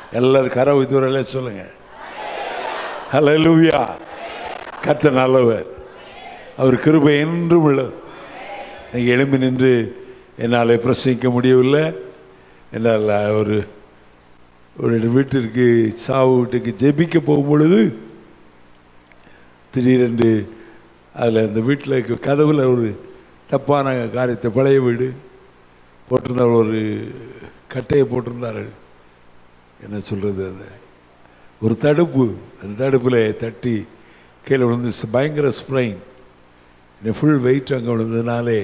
எல்லாரும் கரை இதுவரையில சொல்லுங்க ஹalleluya கர்த்தர் நல்லவர் அவர் கிருபை என்றும் உள்ளது நீங்கள் எழும்பி நின்று என்னால் பிரசங்கிக்க முடியவில்லை என்னால் ஒரு ஒரு வீட்டிற்கு சாவு வீட்டுக்கு ஜெபிக்க போகும் பொழுது திடீரென்று அதில் அந்த வீட்டில் கதவில் ஒரு தப்பான காரியத்தை பழைய வீடு போட்டிருந்த ஒரு கட்டையை போட்டிருந்தார்கள் என்ன சொல்கிறது அந்த ஒரு தடுப்பு அந்த தடுப்பில் தட்டி கீழே விழுந்து ஸ்- பயங்கர ஸ்ப்ரைன் ஃபுல் வெயிட் அங்கே விழுந்ததுனாலே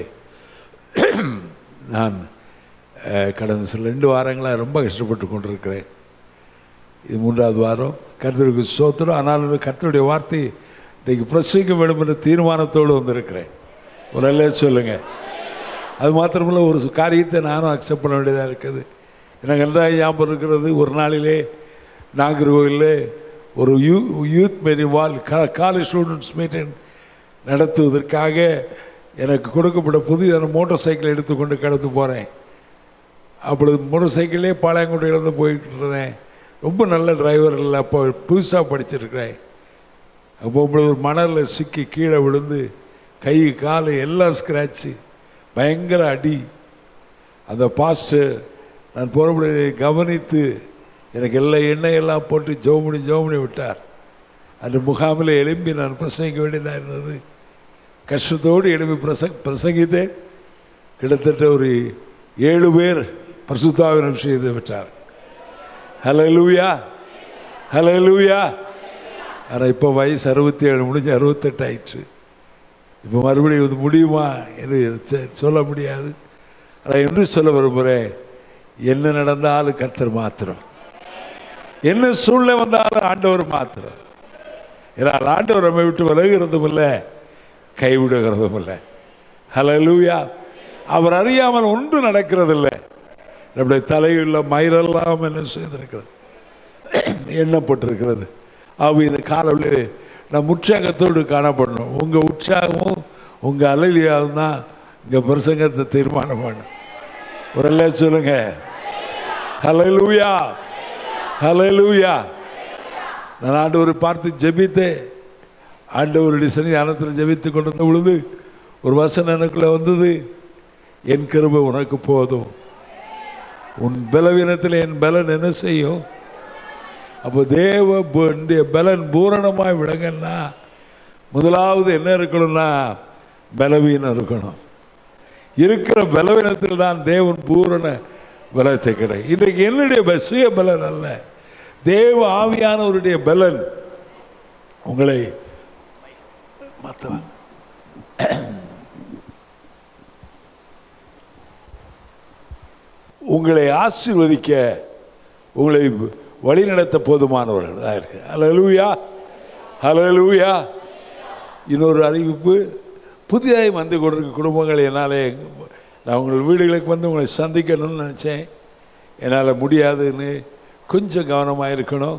நான் அஹ், கடந்த சில ரெண்டு வாரங்களாக ரொம்ப கஷ்டப்பட்டு கொண்டிருக்கிறேன் இது மூன்றாவது வாரம் கர்த்தருக்கு சோத்திரம் ஆனாலும் கர்த்தருடைய வார்த்தை இன்றைக்கு பிரசங்கிக்க வேண்டும் என்ற தீர்மானத்தோடு வந்திருக்கிறேன் ஒரு நல்ல சொல்லுங்கள் அது மாத்திரமில்ல ஒரு காரியத்தை நானும் அக்செப்ட் பண்ண வேண்டியதாக இருக்குது எனக்கு நன்றாக ஞாபகம் இருக்கிறது ஒரு நாளிலே நாகர்கோவிலில் ஒரு யூ யூத் மீட்டிங் வால் காலேஜ் ஸ்டூடெண்ட்ஸ் மீட்டிங் நடத்துவதற்காக எனக்கு கொடுக்கப்பட்ட புதிய மோட்டார் சைக்கிள் எடுத்துக்கொண்டு கடந்து போகிறேன் அப்பொழுது மோட்டார் சைக்கிளே பாளையங்கோட்டையிலேருந்து போயிட்டு இருந்தேன் ரொம்ப நல்ல டிரைவர் இல்லை அப்போ புதுசாக படிச்சிருக்கிறேன் அப்போ இப்பொழுது ஒரு மணலில் சிக்கி கீழே விழுந்து கை கால் எல்லாம் ஸ்க்ராட்சு பயங்கர அடி அந்த பாஸ்டர் நான் போகிறபடி கவனித்து எனக்கு எல்லா எண்ணெயெல்லாம் போட்டு ஜோமணி ஜோமணி விட்டார் அந்த முகாமில் எழும்பி நான் பிரசங்கிக்க வேண்டியதாக இருந்தது கஷ்டத்தோடு எழுப்பி பிரச பிரசங்கித்தேன் கிட்டத்தட்ட ஒரு ஏழு பேர் பரிசுத்தாவினம் செய்து விட்டார் ஹலோ லூயா ஹலோ லூயா ஆனால் இப்போ வயசு அறுபத்தி ஏழு முடிஞ்சு அறுபத்தெட்டு ஆயிடுச்சு இப்போ மறுபடியும் இது முடியுமா என்று செ- சொல்ல முடியாது ஆனால் என்று சொல்ல விரும்புகிறேன் என்ன நடந்தாலும் கர்த்தர் மாத்திரம் என்ன சூழ்நிலை வந்தாலும் ஆண்டவர் மாத்திரம் ஏன்னா ஆண்டவர் நம்மை விட்டு விலகிறதும் இல்லை கைவிடுகிறதும் இல்லை ஹலலூயா அவர் அறியாமல் ஒன்றும் நடக்கிறதில்லை நம்முடைய தலையுள்ள மயிரெல்லாம் என்ன செய்திருக்கிறது எண்ணப்பட்டிருக்கிறது அவ இந்த காலையில் நான் உற்சாகத்தோடு காணப்படணும் உங்கள் உற்சாகமும் உங்கள் அலைலியாவும் தான் இங்கே பிரசங்கத்தை தீர்மானம் பண்ணும் ஒரு எல்லாம் சொல்லுங்க ஹலலூயா ஹலலூயா நான் ஆண்டவரை பார்த்து ஜெபித்தேன் ஆண்டவருடைய சன்னிதானத்தில் ஜெபித்து கொண்டிருந்த பொழுது ஒரு வசனம் எனக்குள்ள வந்தது என் கிருபை உனக்கு போதும் உன் பலவீனத்தில் என் பலன் என்ன செய்யும் அப்போ தேவ பு- இந்த பலன் பூரணமாய் விளங்கன்னா முதலாவது என்ன இருக்கணும்னா பலவீனம் இருக்கணும் இருக்கிற பலவீனத்தில் தான் தேவன் பூரண பலத்தை கிடை இன்றைக்கு என்னுடைய ப- சுய பலன் அல்ல தேவ ஆவியானவருடைய பலன் உங்களை மாத்தவா உங்களை ஆசீர்வதிக்க உங்களை வழிநடத்த போதுமானவர்கள் தான் இருக்கு ஹலலூயா ஹலலூயா இன்னொரு அறிவிப்பு புதிதாக வந்து கொண்டிருக்க குடும்பங்கள் என்னால் நான் உங்கள் வீடுகளுக்கு வந்து உங்களை சந்திக்கணும்னு நினச்சேன் என்னால் முடியாதுன்னு கொஞ்சம் கவனமாக இருக்கணும்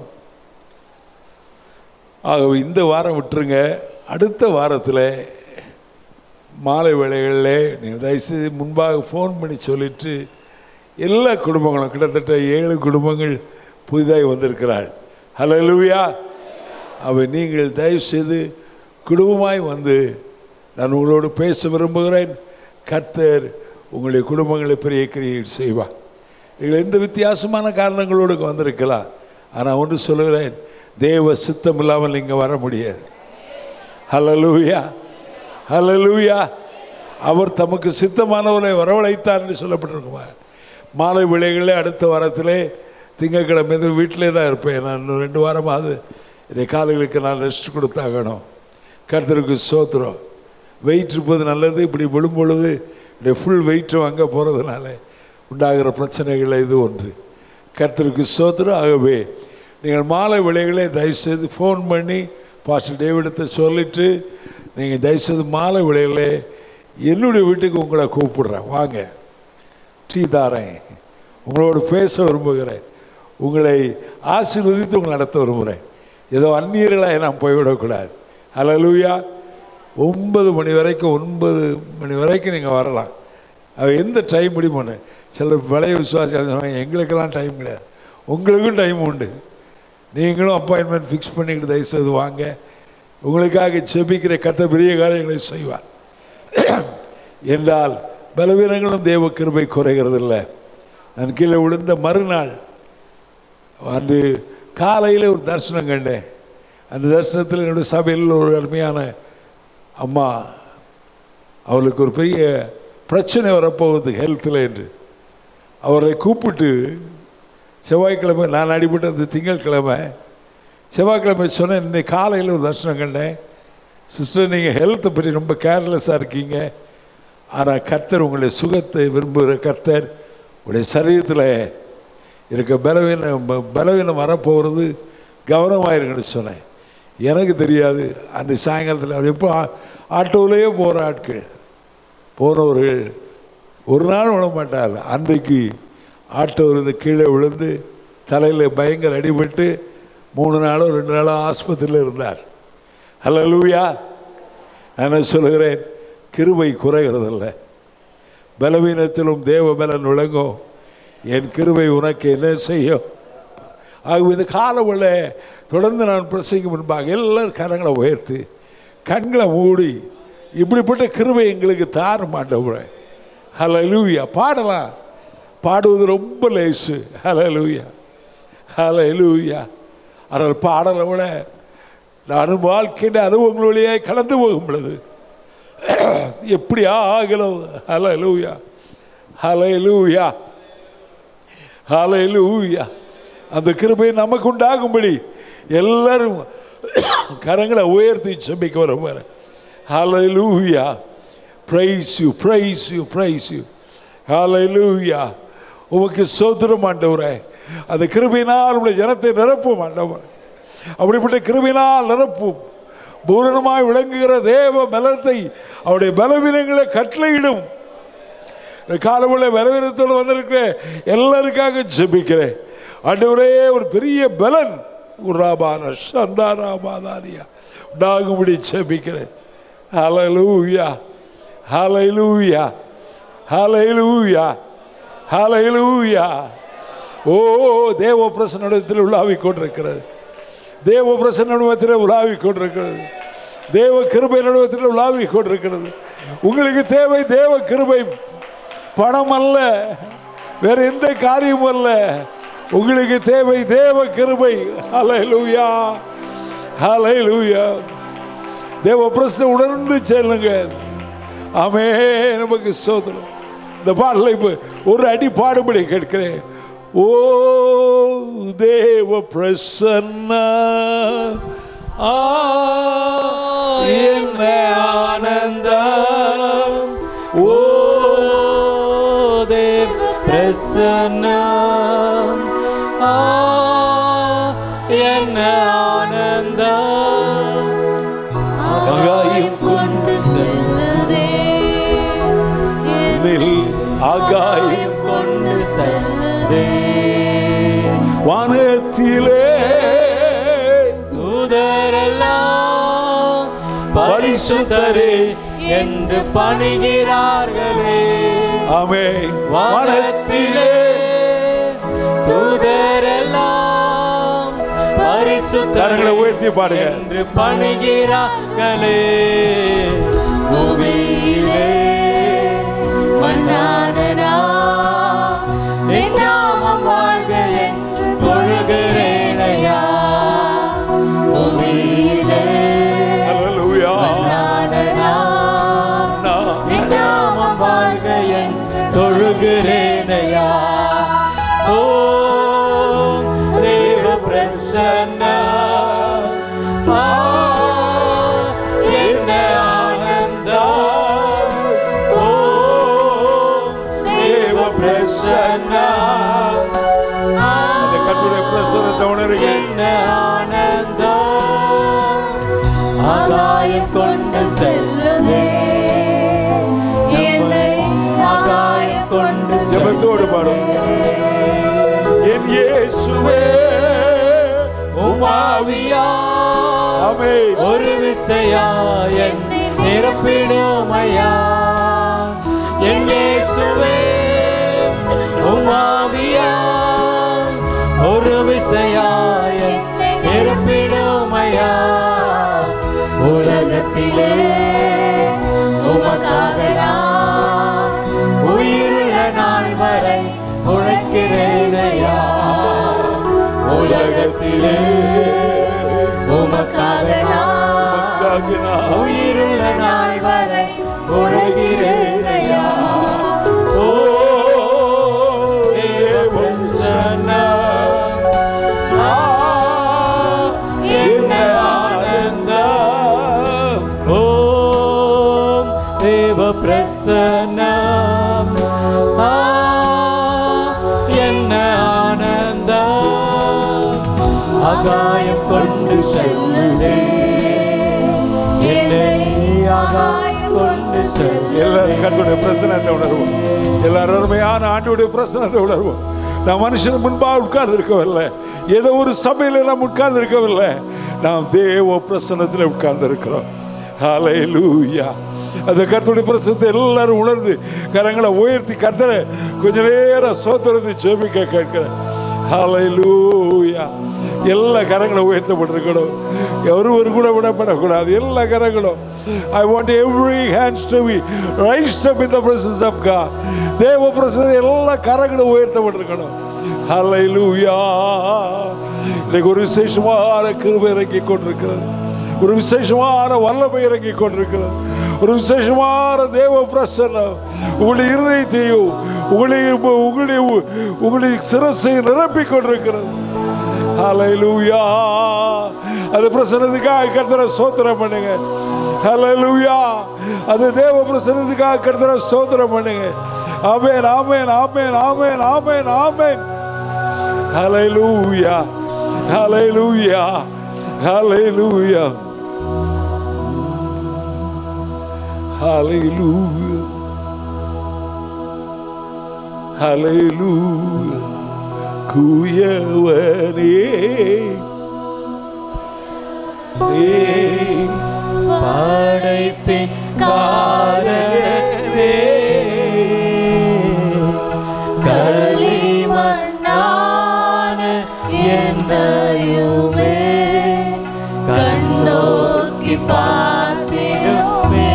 ஆகவே இந்த வாரம் விட்டுருங்க அடுத்த வாரத்தில் மாலை வேளைகளில் நீங்கள் தயவுசெய்து முன்பாக ஃபோன் பண்ணி சொல்லிட்டு எல்லா குடும்பங்களும் கிட்டத்தட்ட ஏழு குடும்பங்கள் புதிதாக வந்திருக்கிறாள் ஹலோ லூயா அவை நீங்கள் தயவுசெய்து குடும்பமாய் வந்து நான் உங்களோடு பேச விரும்புகிறேன் கர்த்தர் உங்களுடைய குடும்பங்களை பெரிய கிரியை செய்வார் நீங்கள் எந்த வித்தியாசமான காரணங்களோடு இங்க வந்திருக்கலாம் ஆனால் ஒன்று சொல்லுகிறேன் தேவ சித்தம் இல்லாமல் நீங்கள் வர முடியாது ஹலலூயா ஹலலூயா அவர் தமக்கு சித்தமானவரை வரவழைத்தார் என்று சொல்லப்பட்டிருக்குமா மாலை விளைகளில் அடுத்த வாரத்திலே திங்கட்கிழமை இந்த வீட்டிலே தான் இருப்பேன் நான் இன்னும் ரெண்டு வாரமாவது என்னை கால்களுக்கு நான் ரெஸ்ட் கொடுத்தாகணும் கர்த்தருக்கு சோத்திரம் வெயிட் இருப்பது நல்லது இப்படி விழும் பொழுது என்னுடைய ஃபுல் வெயிட்டும் அங்கே போகிறதுனால உண்டாகிற பிரச்சனைகள் இது ஒன்று கர்த்தருக்கு சோத்திரம் ஆகவே நீங்கள் மாலை விலைகளை தயவுசெய்து ஃபோன் பண்ணி பாஸ்டர் டேவிடத்தை சொல்லிட்டு நீங்கள் தயவுசெய்து மாலை விலைகளை என்னுடைய வீட்டுக்கு உங்களை கூப்பிடுறேன் வாங்க டீ தாரேன் உங்களோடு பேச விரும்புகிறேன் உங்களை ஆசீர்வதித்து உங்களை நடத்த விரும்புகிறேன் ஏதோ அந்நியர்களாக நான் போய்விடக்கூடாது ஹalleluya ஒன்பது மணி வரைக்கும் ஒன்பது மணி வரைக்கும் நீங்கள் வரலாம் அவ எந்த டைம் முடியுமோன்னு சில பழைய விசுவாசி சொன்னாங்க எங்களுக்கெல்லாம் டைம் கிடையாது உங்களுக்கும் டைம் உண்டு நீங்களும் அப்பாயின்மெண்ட் ஃபிக்ஸ் பண்ணிக்கிட்டு தயவுசெய்து வாங்க உங்களுக்காக செபிக்கிற கத்த பெரிய காரியங்களை செய்வார் என்றால் பலவீனங்களும் தேவ கிருபை குறைகிறதில்லை நான் கீழே விழுந்த மறுநாள் அன்று காலையில் ஒரு தரிசனம் கண்டேன் அந்த தரிசனத்தில் என்னுடைய சபையில் ஒரு அருமையான அம்மா அவளுக்கு ஒரு பெரிய பிரச்சனை வரப்போகுது ஹெல்த்தில் என்று அவரை கூப்பிட்டு செவ்வாய்க்கிழமை நான் அடிபட்டது திங்கட்கிழமை செவ்வாய்க்கிழமை சொன்னேன் இன்னைக்கு காலையில் ஒரு தரிசனம் கண்டேன் சிஸ்டர் நீங்கள் ஹெல்த்தை பற்றி ரொம்ப கேர்லெஸ்ஸாக இருக்கீங்க ஆனால் கர்த்தர் உங்களுடைய சுகத்தை விரும்புகிற கர்த்தர் உங்களுடைய சரீரத்தில் இருக்க பலவீனம் ப- பலவீனம் வரப்போகிறது கவனமாயிருங்கன்னு சொன்னேன் எனக்கு தெரியாது அந்த சாயங்காலத்தில் அவர் எப்போ ஆ- ஆட்டோவிலேயே போகிற ஆட்கள் போனவர்கள் ஒரு நாள் விட மாட்டார் அன்றைக்கு ஆட்டோவிலிருந்து கீழே விழுந்து தலையில் பயங்கர அடிபட்டு மூணு நாளோ ரெண்டு நாளோ ஆஸ்பத்திரியில் இருந்தார் ஹலோ லூயா நான் என்ன சொல்லுகிறேன் கிருபை குறைகிறதில்ல பலவீனத்திலும் தேவ பலன் விளங்கும் என் கிருபை உனக்கு என்ன செய்யும் ஆகவே இந்த காலவுள்ள தொடர்ந்து நான் பிரசங்க முன்பாக எல்லாரும் கரங்களை உயர்த்தி கண்களை மூடி இப்படிப்பட்ட கிருபை எங்களுக்கு தார மாட்டோம் ஹலலூயா பாடலாம் பாடுவது ரொம்ப லேசு ஹலலூயா ஹலலூயா ஆனால் பாடலை விட நான் வாழ்க்கையின் அனுபவங்கள் வழியாக கடந்து போகும் பொழுது எப்படி ஆகலும் ஹலலூயா ஹலலூயா ஹalleluya அந்த கிருபை நமக்கு உண்டாகும்படி எல்லாரும் கரங்களை உயர்த்தி செபிக்க வர வர ஹalleluya praise you praise you praise you hallelujah உமக்கு சோத்திரம் ஆண்டவரே அந்த கிருபையினால் உடைய ஜனத்தை நிரப்பும் ஆண்டவரே அப்படிப்பட்ட கிருபையினால் நிரப்பும் பூரணமாய் விளங்குகிற தேவ பலத்தை அவருடைய பலவீனங்களை கட்டளையிடும் காலமுள்ள பலவீனத்தோடு வந்திருக்கிற எல்லாருக்காக ஜெபிக்கிறேன் ஆண்டவரே ஒரு பெரிய பலன் உராபான சந்தாராபாதாரியா உண்டாகும்படி ஜெபிக்கிறேன் ஹalleluya ஹalleluya ஹalleluya ஹalleluya ஓ தேவ பிரசன்னத்தில் உலாவிக் கொண்டிருக்கிறது தேவ பிரசன்னத்தில் உலாவிக் கொண்டிருக்கிறது தேவ கிருபை நடுவத்தில் உலாவிக் கொண்டிருக்கிறது உங்களுக்கு தேவை தேவ கிருபை பணம் அல்ல வேற எந்த காரியமும் அல்ல உங்களுக்கு தேவை தேவ கிருபை ஹalleluya ஹalleluya தேவ பிரசன உணர்ந்து செல்லுங்க ஆமே நமக்கு சோதனம் இந்த பாடலை இப்ப ஒரு அடி பாடுபடி கேட்கிறேன் ஓ தேவ பிரசன்ன ஆ என்ன ஆனந்தம் ஓ தேவ பிரசன்னம் ஆ என்ன ஆனந்தம் ஆகாயம் கொண்டு செல்லுதே நில் ஆகாயம் ஆகாயம் கொண்டு செல்லுதே வானத்திலே தூதரெல்லாம் பரிசுத்தரே என்று பணிகிறார்களே ஆமே வானத்திலே தூதரெல்லாம் பரிசுத்தரே கரங்களை உயர்த்தி பாடுங்க. என்று பணிகிறார்களே பூமியிலே மன்னானனா என் நாமம் வாழ்க என்று தொழுகிறேனையா பூமியிலே ஹalleluya மன்னானனா நான் என் நாமம் வாழ்க என்று தொழுகிறேனையா ஓ தேவ பிரசன்ன ஆ, என்ன ஆனந்தம் ஓ தேவ பிரசன்ன ஆ, அந்த கர்த்தருடைய பிரசன்னத்தை உணருங்க என்ன ஆனந்தம் ஆகாயம் கொண்டு செல்லுதே என்னை ஆகாயம் கொண்டு ஜெபத்தோடு பாடும் என் இயேசுவே உமாவியா ஆமே ஒரு விசையா என்னை நிரப்பிடுமையா என் இயேசுவே உமாவியா ஒரு உலகத்திலே உமக்காக நான் உயிருள்ள நாள் வரை உழைக்கிறேனையா உலகத்திலே உமக்காக நான் உயிருள்ள நாள் வரை உழைக்கிறேனையா ஓ தேவசனம் ஆ, என்ன ஆனந்தம் ஓம் தேவ பிரசன்னம் ஆ, என்ன ஆனந்தம் ஆகாயம் கொண்டு செல்லுதே என்னை ஆகாயம் கொண்டு செல்லுதே எல்லாரும் கர்த்தருடைய பிரசனத்தை உணர்வோம் எல்லாரும் அருமையான ஆண்டுடைய பிரசனத்தை உணர்வோம் நாம் மனுஷன் முன்பாக உட்கார்ந்து இருக்கவில்லை ஏதோ ஒரு சபையில நாம் உட்கார்ந்து இருக்கவில்லை நாம் தேவ பிரசனத்தில் உட்கார்ந்து இருக்கிறோம் ஹalleluya அந்த கர்த்தருடைய பிரசனத்தை எல்லாரும் உணர்ந்து கரங்களை உயர்த்தி கர்த்தரை கொஞ்ச நேரம் சோத்திரத்தை ஜெபிக்க கேட்கிறேன் ஹalleluya எல்லா கரங்களும் உயர்த்தப்பட்டிருக்கணும் ஒருவர் கூட விடப்படக்கூடாது எல்லா கரங்களும் I want every hands to be raised up in the presence of God தேவ பிரசன்ஸ் எல்லா கரங்களும் உயர்த்தப்பட்டிருக்கணும் ஹalleluya இன்னைக்கு ஒரு விசேஷமான கிருபை இறங்கி கொண்டிருக்கிறது ஒரு விசேஷமான வல்லமை இறங்கி கொண்டிருக்கிறது ஒரு விசேஷமான தேவ பிரசன்னம் உங்களுடைய இருதயத்தையும் உங்களுடைய உங்களுடைய உங்களுடைய சிரசை நிரப்பிக் கொண்டிருக்கிறது ஹalleluya அது பிரசன்னத்துக்காக கர்த்தரை சோத்திரம் பண்ணுங்க ஹalleluya அது தேவ பிரசன்னத்துக்காக கர்த்தரை சோத்திரம் பண்ணுங்க ஆமென் ஆமென் ஆமென் ஆமென் ஆமென் ஆமென் ஹalleluya ஹalleluya ஹalleluya ஹalleluya ஹalleluya குயவனே படைப்பின் காரணமே களிமண்ணான என்னையுமே கண்ணோக்கி பார்த்திடுமே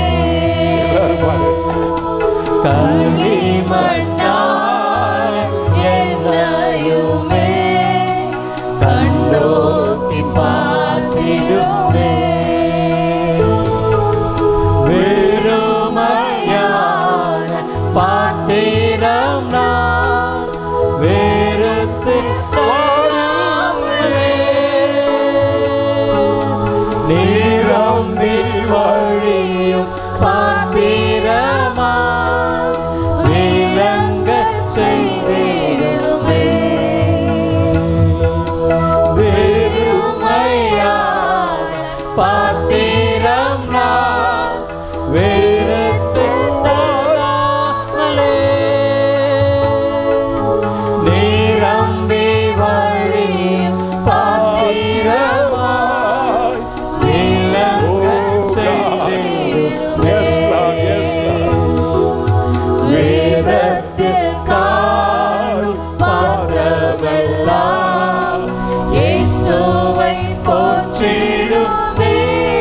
களிமண்ணான என்னையுமே கண்ணோக்கி பார்த்திடுமே வெறுமையான பாத்திரம் நான் வெறுத்து தராமலே நிரம்பி வழியும் பாத்திரமா விளங்க செய்திடுமே வெறுமையான பாத்திரம் நான் வெறுத்து தராமலே நிரம்பி வழியும் பாத்திரமாய் விளங்க செய்திடுமே வேதத்தில் காணும் பாத்திரமெல்லாம் இயேசுவை போற்றிடுமே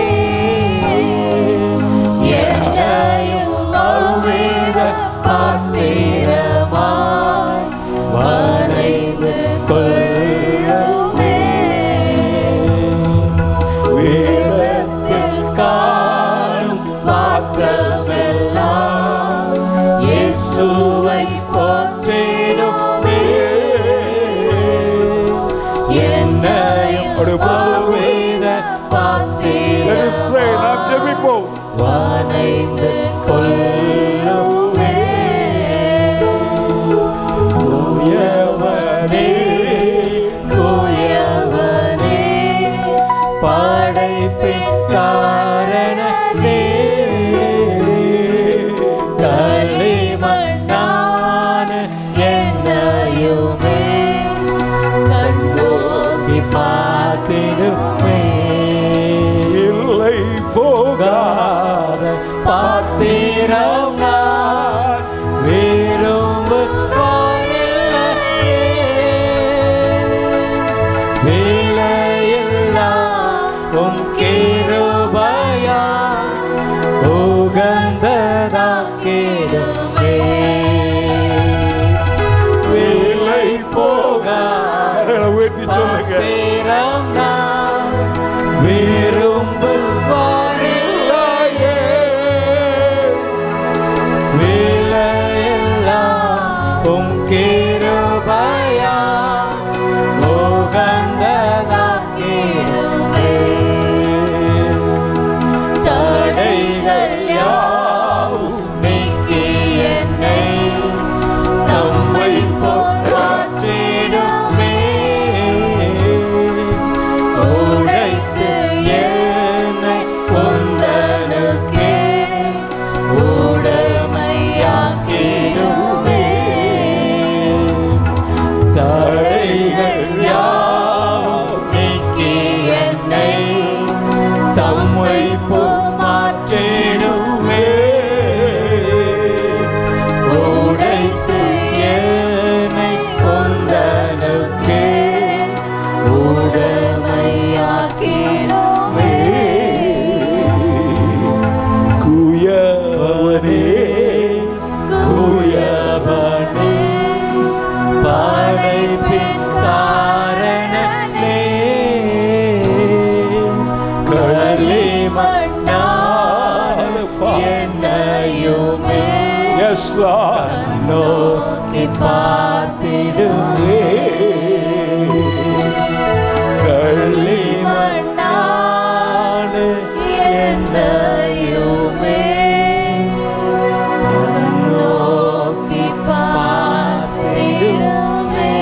என்னையும் அவ்வேத பாத்திரமாய் வரைந்து கொள்ளுமே வேதத்தில் காணும் பாத்திரமெல்லாம் இயேசுவை போற்றிடுமே என்னையும் அவருடைய பிரசன்னம் அவ்வேத Let us pray. நாம் பாத்திரமாய் ஜெபிப்போம் வரைந்து கொள்ளுமே குயவனே குயவனே படைப்பின் காரணனே களிமண்ணான என்னையுமே கண்ணோக்கி பார்த்திடுமே இல்லை போகா போகாத பாத்திரம் Yes, Lord. நோக்கி பார்த்திடுவே மண்ணாடு என்னையுமே நோக்கி பார்த்திடுவே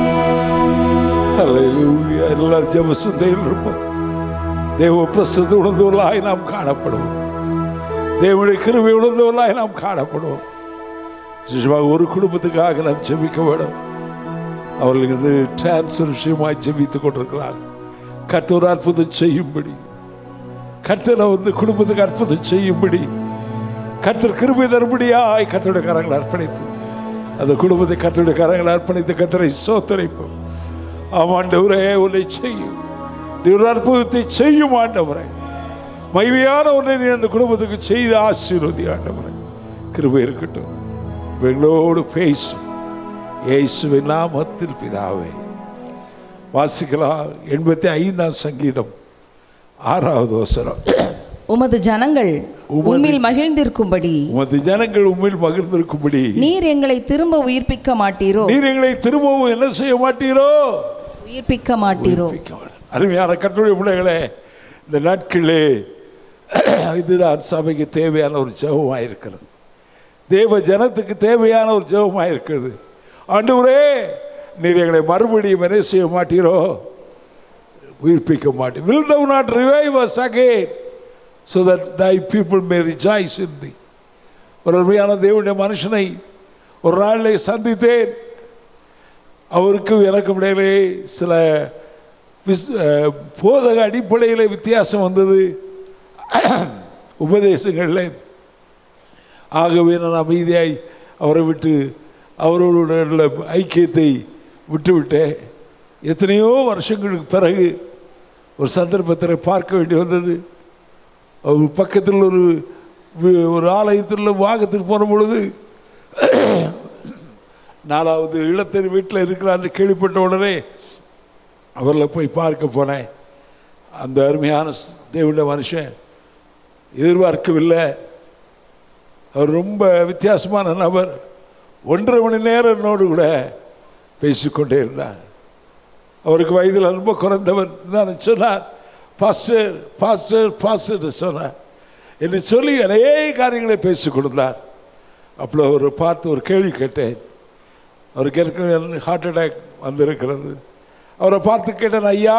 Hallelujah. எல்லாரும் ஜெப சிந்தையில் இருப்போம் தேவ பிரசத்து உணர்ந்தவர்களாய் நாம் காணப்படுவோம் தேவனுடைய கிருபை உணர்ந்தவர்களாய் நாம் காணப்படுவோம் விசேஷமாக ஒரு குடும்பத்துக்காக நாம் ஜெபிக்க வேண்டும் அவர்களுக்கு வந்து டிரான்ஸ்ஃபர் விஷயமாய் ஜெபித்துக் கொண்டிருக்கிறார் கர்த்தர் அற்புதம் செய்யும்படி கர்த்தரை வந்து குடும்பத்துக்கு அற்புதம் செய்யும்படி கர்த்தர் கிருபை தரும்படியாய் கர்த்தருடைய கரங்களை அர்ப்பணித்து அந்த குடும்பத்தை கர்த்தருடைய கரங்களை அர்ப்பணித்து கர்த்தரை சோத்தரைப்போம் ஆமாண்டவரே உன்னை செய்யும் நீ ஒரு அற்புதத்தை செய்யும் ஆண்டவரே மைமையான ஒன்றை நீ அந்த குடும்பத்துக்கு செய்து ஆசீர்வதி ஆண்டவரே கிருபை இருக்கட்டும் எங்களோடு பேசும் இயேசுவின் நாமத்தில் பிதாவே வாசிக்கலாம் எண்பத்தி ஐந்தாம் சங்கீதம் ஆறாவது வசனம் உமது ஜனங்கள் உமது- உம்மில் மகிழ்ந்திருக்கும்படி உமது ஜனங்கள் உண்மையில் மகிழ்ந்திருக்கும்படி நீர் எங்களை திரும்ப உயிர்ப்பிக்க மாட்டீரோ நீர் எங்களை திரும்பவும் என்ன செய்ய மாட்டீரோ உயிர்ப்பிக்க மாட்டீரோ அருமையான கட்டுரை பிள்ளைகளே இந்த நாட்களே இதுதான் சபைக்கு தேவையான ஒரு ஜெபமாக இருக்கிறது தேவ ஜனத்துக்கு தேவையான ஒரு ஜெபமாக இருக்கிறது ஆண்டவரே நீர் எங்களை மறுபடியும் என்ன செய்ய மாட்டீரோ உயிர்ப்பிக்க மாட்டீர் will thou not revive us again so that thy people may rejoice in thee ஒரு அருமையான தேவனுடைய மனுஷனை ஒரு நாளிலே சந்தித்தேன் அவருக்கும் எனக்கும் இடையிலே சில விஸ் அஹ், போதக அடிப்படையில் வித்தியாசம் வந்தது உபதேசங்களில் ஆகவே நான் அமைதியாய் அவரை விட்டு அவரோடு உள்ள ஐக்கியத்தை விட்டுவிட்டேன் எத்தனையோ வருஷங்களுக்கு பிறகு ஒரு சந்தர்ப்பத்தில் பார்க்க வேண்டி வந்தது அவர் பக்கத்தில் ஒரு வி- ஒரு ஆலயத்தில் வாகத்துக்கு போன பொழுது நாலாவது இளத்தர் வீட்டில் இருக்கிறான்னு கேள்விப்பட்ட உடனே அவர்களை போய் பார்க்க போனேன் அந்த அருமையான ஸ்- தேவனுடைய மனுஷன் எதிர்பார்க்கவில்லை அவர் ரொம்ப வித்தியாசமான நபர் ஒன்றரை மணி நேரம் என்னோடு கூட பேசிக்கொண்டே இருந்தார் அவருக்கு வயதில் ரொம்ப குறைந்தவர் தான் சொன்னார் பாஸ்டர் பாஸ்டர் பாஸ்டர் சொன்னார் என்று சொல்லி அநேக காரியங்களை பேசிக் கொடுத்தார் அப்போ அவரை பார்த்து ஒரு கேள்வி கேட்டேன் அவருக்கு ஏற்கனவே ஹார்ட் அட்டாக் வந்திருக்கிறது அவரை பார்த்து கேட்டேன் ஐயா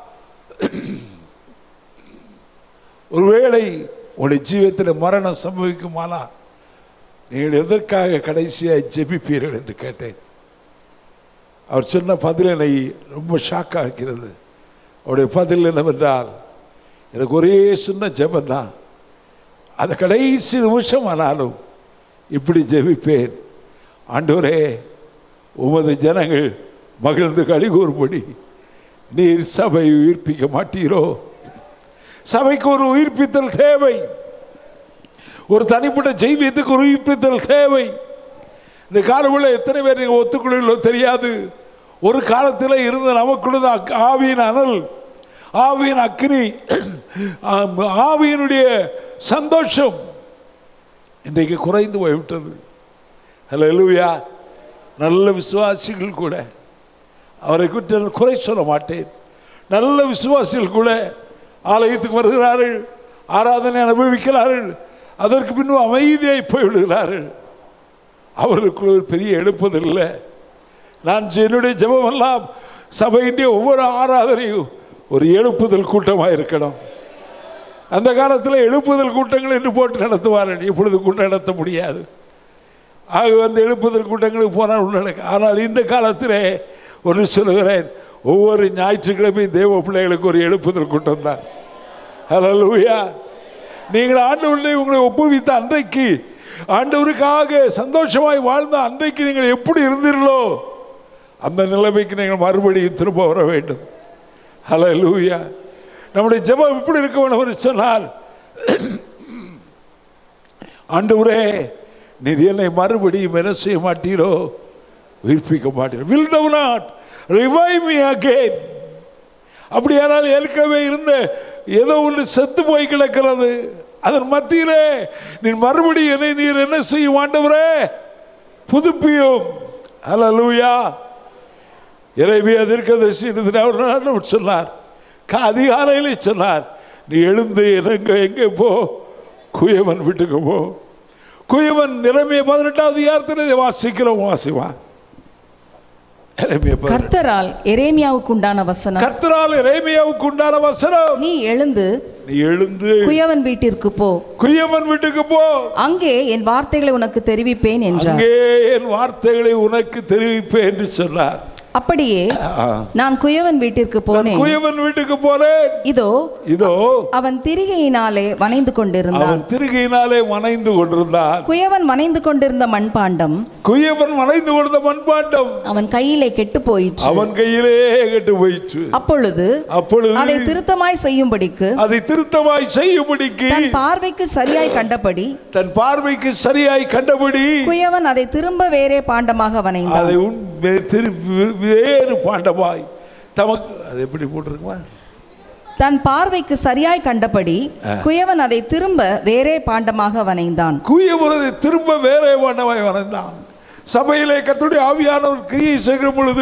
ஒருவேளை உங்களுடைய ஜீவியத்தில் மரணம் சம்பவிக்குமானா நீங்கள் எதற்காக கடைசியாக ஜெபிப்பீர்கள் என்று கேட்டேன் அவர் சொன்ன பதில் என்னை ரொம்ப ஷாக் ஆகிறது அவருடைய பதில் என்னவென்றால் எனக்கு ஒரே சின்ன ஜெபம் தான் அது கடைசி நிமிஷம் ஆனாலும் இப்படி ஜெபிப்பேன் ஆண்டவரே உமது ஜனங்கள் மகிழ்ந்து கழிகூறும்படி நீர் சபை உயிர்ப்பிக்க மாட்டீரோ சபைக்கு ஒரு உயிர்ப்பித்தல் தேவை ஒரு தனிப்பட்ட ஜெய்வியத்துக்கு ஒரு உயிர்ப்பித்தல் தேவை இந்த காலங்களில் எத்தனை பேர் நீங்கள் ஒத்துக்கொள்ளோ தெரியாது ஒரு காலத்தில் இருந்த நமக்குள்ளது அக்- ஆவியின் அனல் ஆவியின் அக்னி ஆம், ஆவியினுடைய சந்தோஷம் இன்றைக்கு குறைந்து போய்விட்டது ஹலோ எழுவியா நல்ல விசுவாசிகள் கூட அவரை குறித்து நான் குறை சொல்ல மாட்டேன் நல்ல விசுவாசிகள் கூட ஆலயத்துக்கு வருகிறார்கள் ஆராதனை அனுபவிக்கிறார்கள் அதற்கு பின்பு அமைதியாய் போய்விடுகிறார்கள் அவர்களுக்குள்ள ஒரு பெரிய எழுப்புதல் இல்லை நான் என்னுடைய ஜெபமெல்லாம் சபையினுடைய ஒவ்வொரு ஆராதனையும் ஒரு எழுப்புதல் கூட்டமாக இருக்கணும் அந்த காலத்தில் எழுப்புதல் கூட்டங்கள் என்று போட்டு நடத்துவார்கள் இப்பொழுது கூட்டம் நடத்த முடியாது ஆக அந்த எழுப்புதல் கூட்டங்களுக்கு போனால் ஒன்று நடக்கும் ஆனால் இந்த காலத்திலே ஒன்று சொல்லுகிறேன் ஒவ்வொரு ஞாயிற்றுக்கிழமையும் தேவ பிள்ளைகளுக்கு ஒரு எழுப்புதல் கூட்டம் தான் ஹலலூயா நீங்கள் ஆண்டவருடைய உங்களை ஒப்புவித்த அன்றைக்கு ஆண்டவருக்காக சந்தோஷமாய் வாழ்ந்த அன்றைக்கு நீங்கள் எப்படி இருந்தீர்களோ அந்த நிலைமைக்கு நீங்கள் மறுபடியும் திரும்ப வர வேண்டும் ஹலலூயா நம்முடைய ஜெபம் எப்படி இருக்க வேண்டும் என்று சொன்னால் ஆண்டவரே நீர் என்னை மறுபடியும் என்ன செய்ய மாட்டீரோ உயிர்ப்பிக்க மாட்டீரோ will thou not revive me again அப்படியானால் ஏற்கனவே இருந்த ஏதோ ஒன்று செத்து போய் கிடக்கிறது அதன் மத்தியிலே நீ மறுபடியும் என்னை நீர் என்ன செய்யும் ஆண்டவரே புதுப்பியும் அல்லேலூயா இறைவியா தீர்க்கதரிசி ஒரு நாள் சொன்னார் கா- அதிகாலையிலே சொன்னார் நீ எழுந்து எங்க எங்கே போ குயவன் வீட்டுக்கு போ குயவன் நிலைமையை பதினெட்டாவது அதிகாரத்தில் வாசிக்கிறோம் வாசிவான் இறைமையை பதினெட்டு. கர்த்தரால் எரேமியாவுக்கு உண்டான வசனம் கர்த்தரால் இறைமையாவுக்கு உண்டான வசனம் நீ எழுந்து நீ எழுந்து குயவன் வீட்டிற்கு போ குயவன் வீட்டுக்கு போ அங்கே என் வார்த்தைகளை உனக்கு தெரிவிப்பேன் என்றார் அங்கே என் வார்த்தைகளை உனக்கு தெரிவிப்பேன் என்று சொன்னார் அப்படியே ஆ. நான் குயவன் வீட்டிற்கு நான் போனேன் குயவன் வீட்டுக்கு போனேன் இதோ இதோ அவன் திரிகையினாலே வனைந்து கொண்டிருந்தான் அவன் திருகையினாலே வனைந்து கொண்டிருந்தான் குயவன் வனைந்து கொண்டிருந்த மண்பாண்டம் குயவன் வளைந்து கொடுத்த மண்பாண்டம் அவன் கையிலே கெட்டு போயிற்று அவன் கையிலே கெட்டு போயிற்று அப்பொழுது அப்பொழுது அதை திருத்தமாய் செய்யும்படிக்கு அதை திருத்தமாய் செய்யும்படிக்கு தன் பார்வைக்கு சரியாய் கண்டபடி தன் பார்வைக்கு சரியாய் கண்டபடி குயவன் அதை திரும்ப வேறே பாண்டமாக வனைந்தான் அதை உன் வே- திரு- வே- வேறு பாண்டமாய் தமக்கு அது எப்படி போட்டிருக்குமா தன் பார்வைக்கு சரியாய் கண்டபடி குயவன் அதை திரும்ப வேறே பாண்டமாக வனைந்தான் குயவனதை திரும்ப வேறே பாண்டமாய் வரைந்தான் சபையிலே கத்துடைய ஆவியானவர் கிரியை செய்கிற பொழுது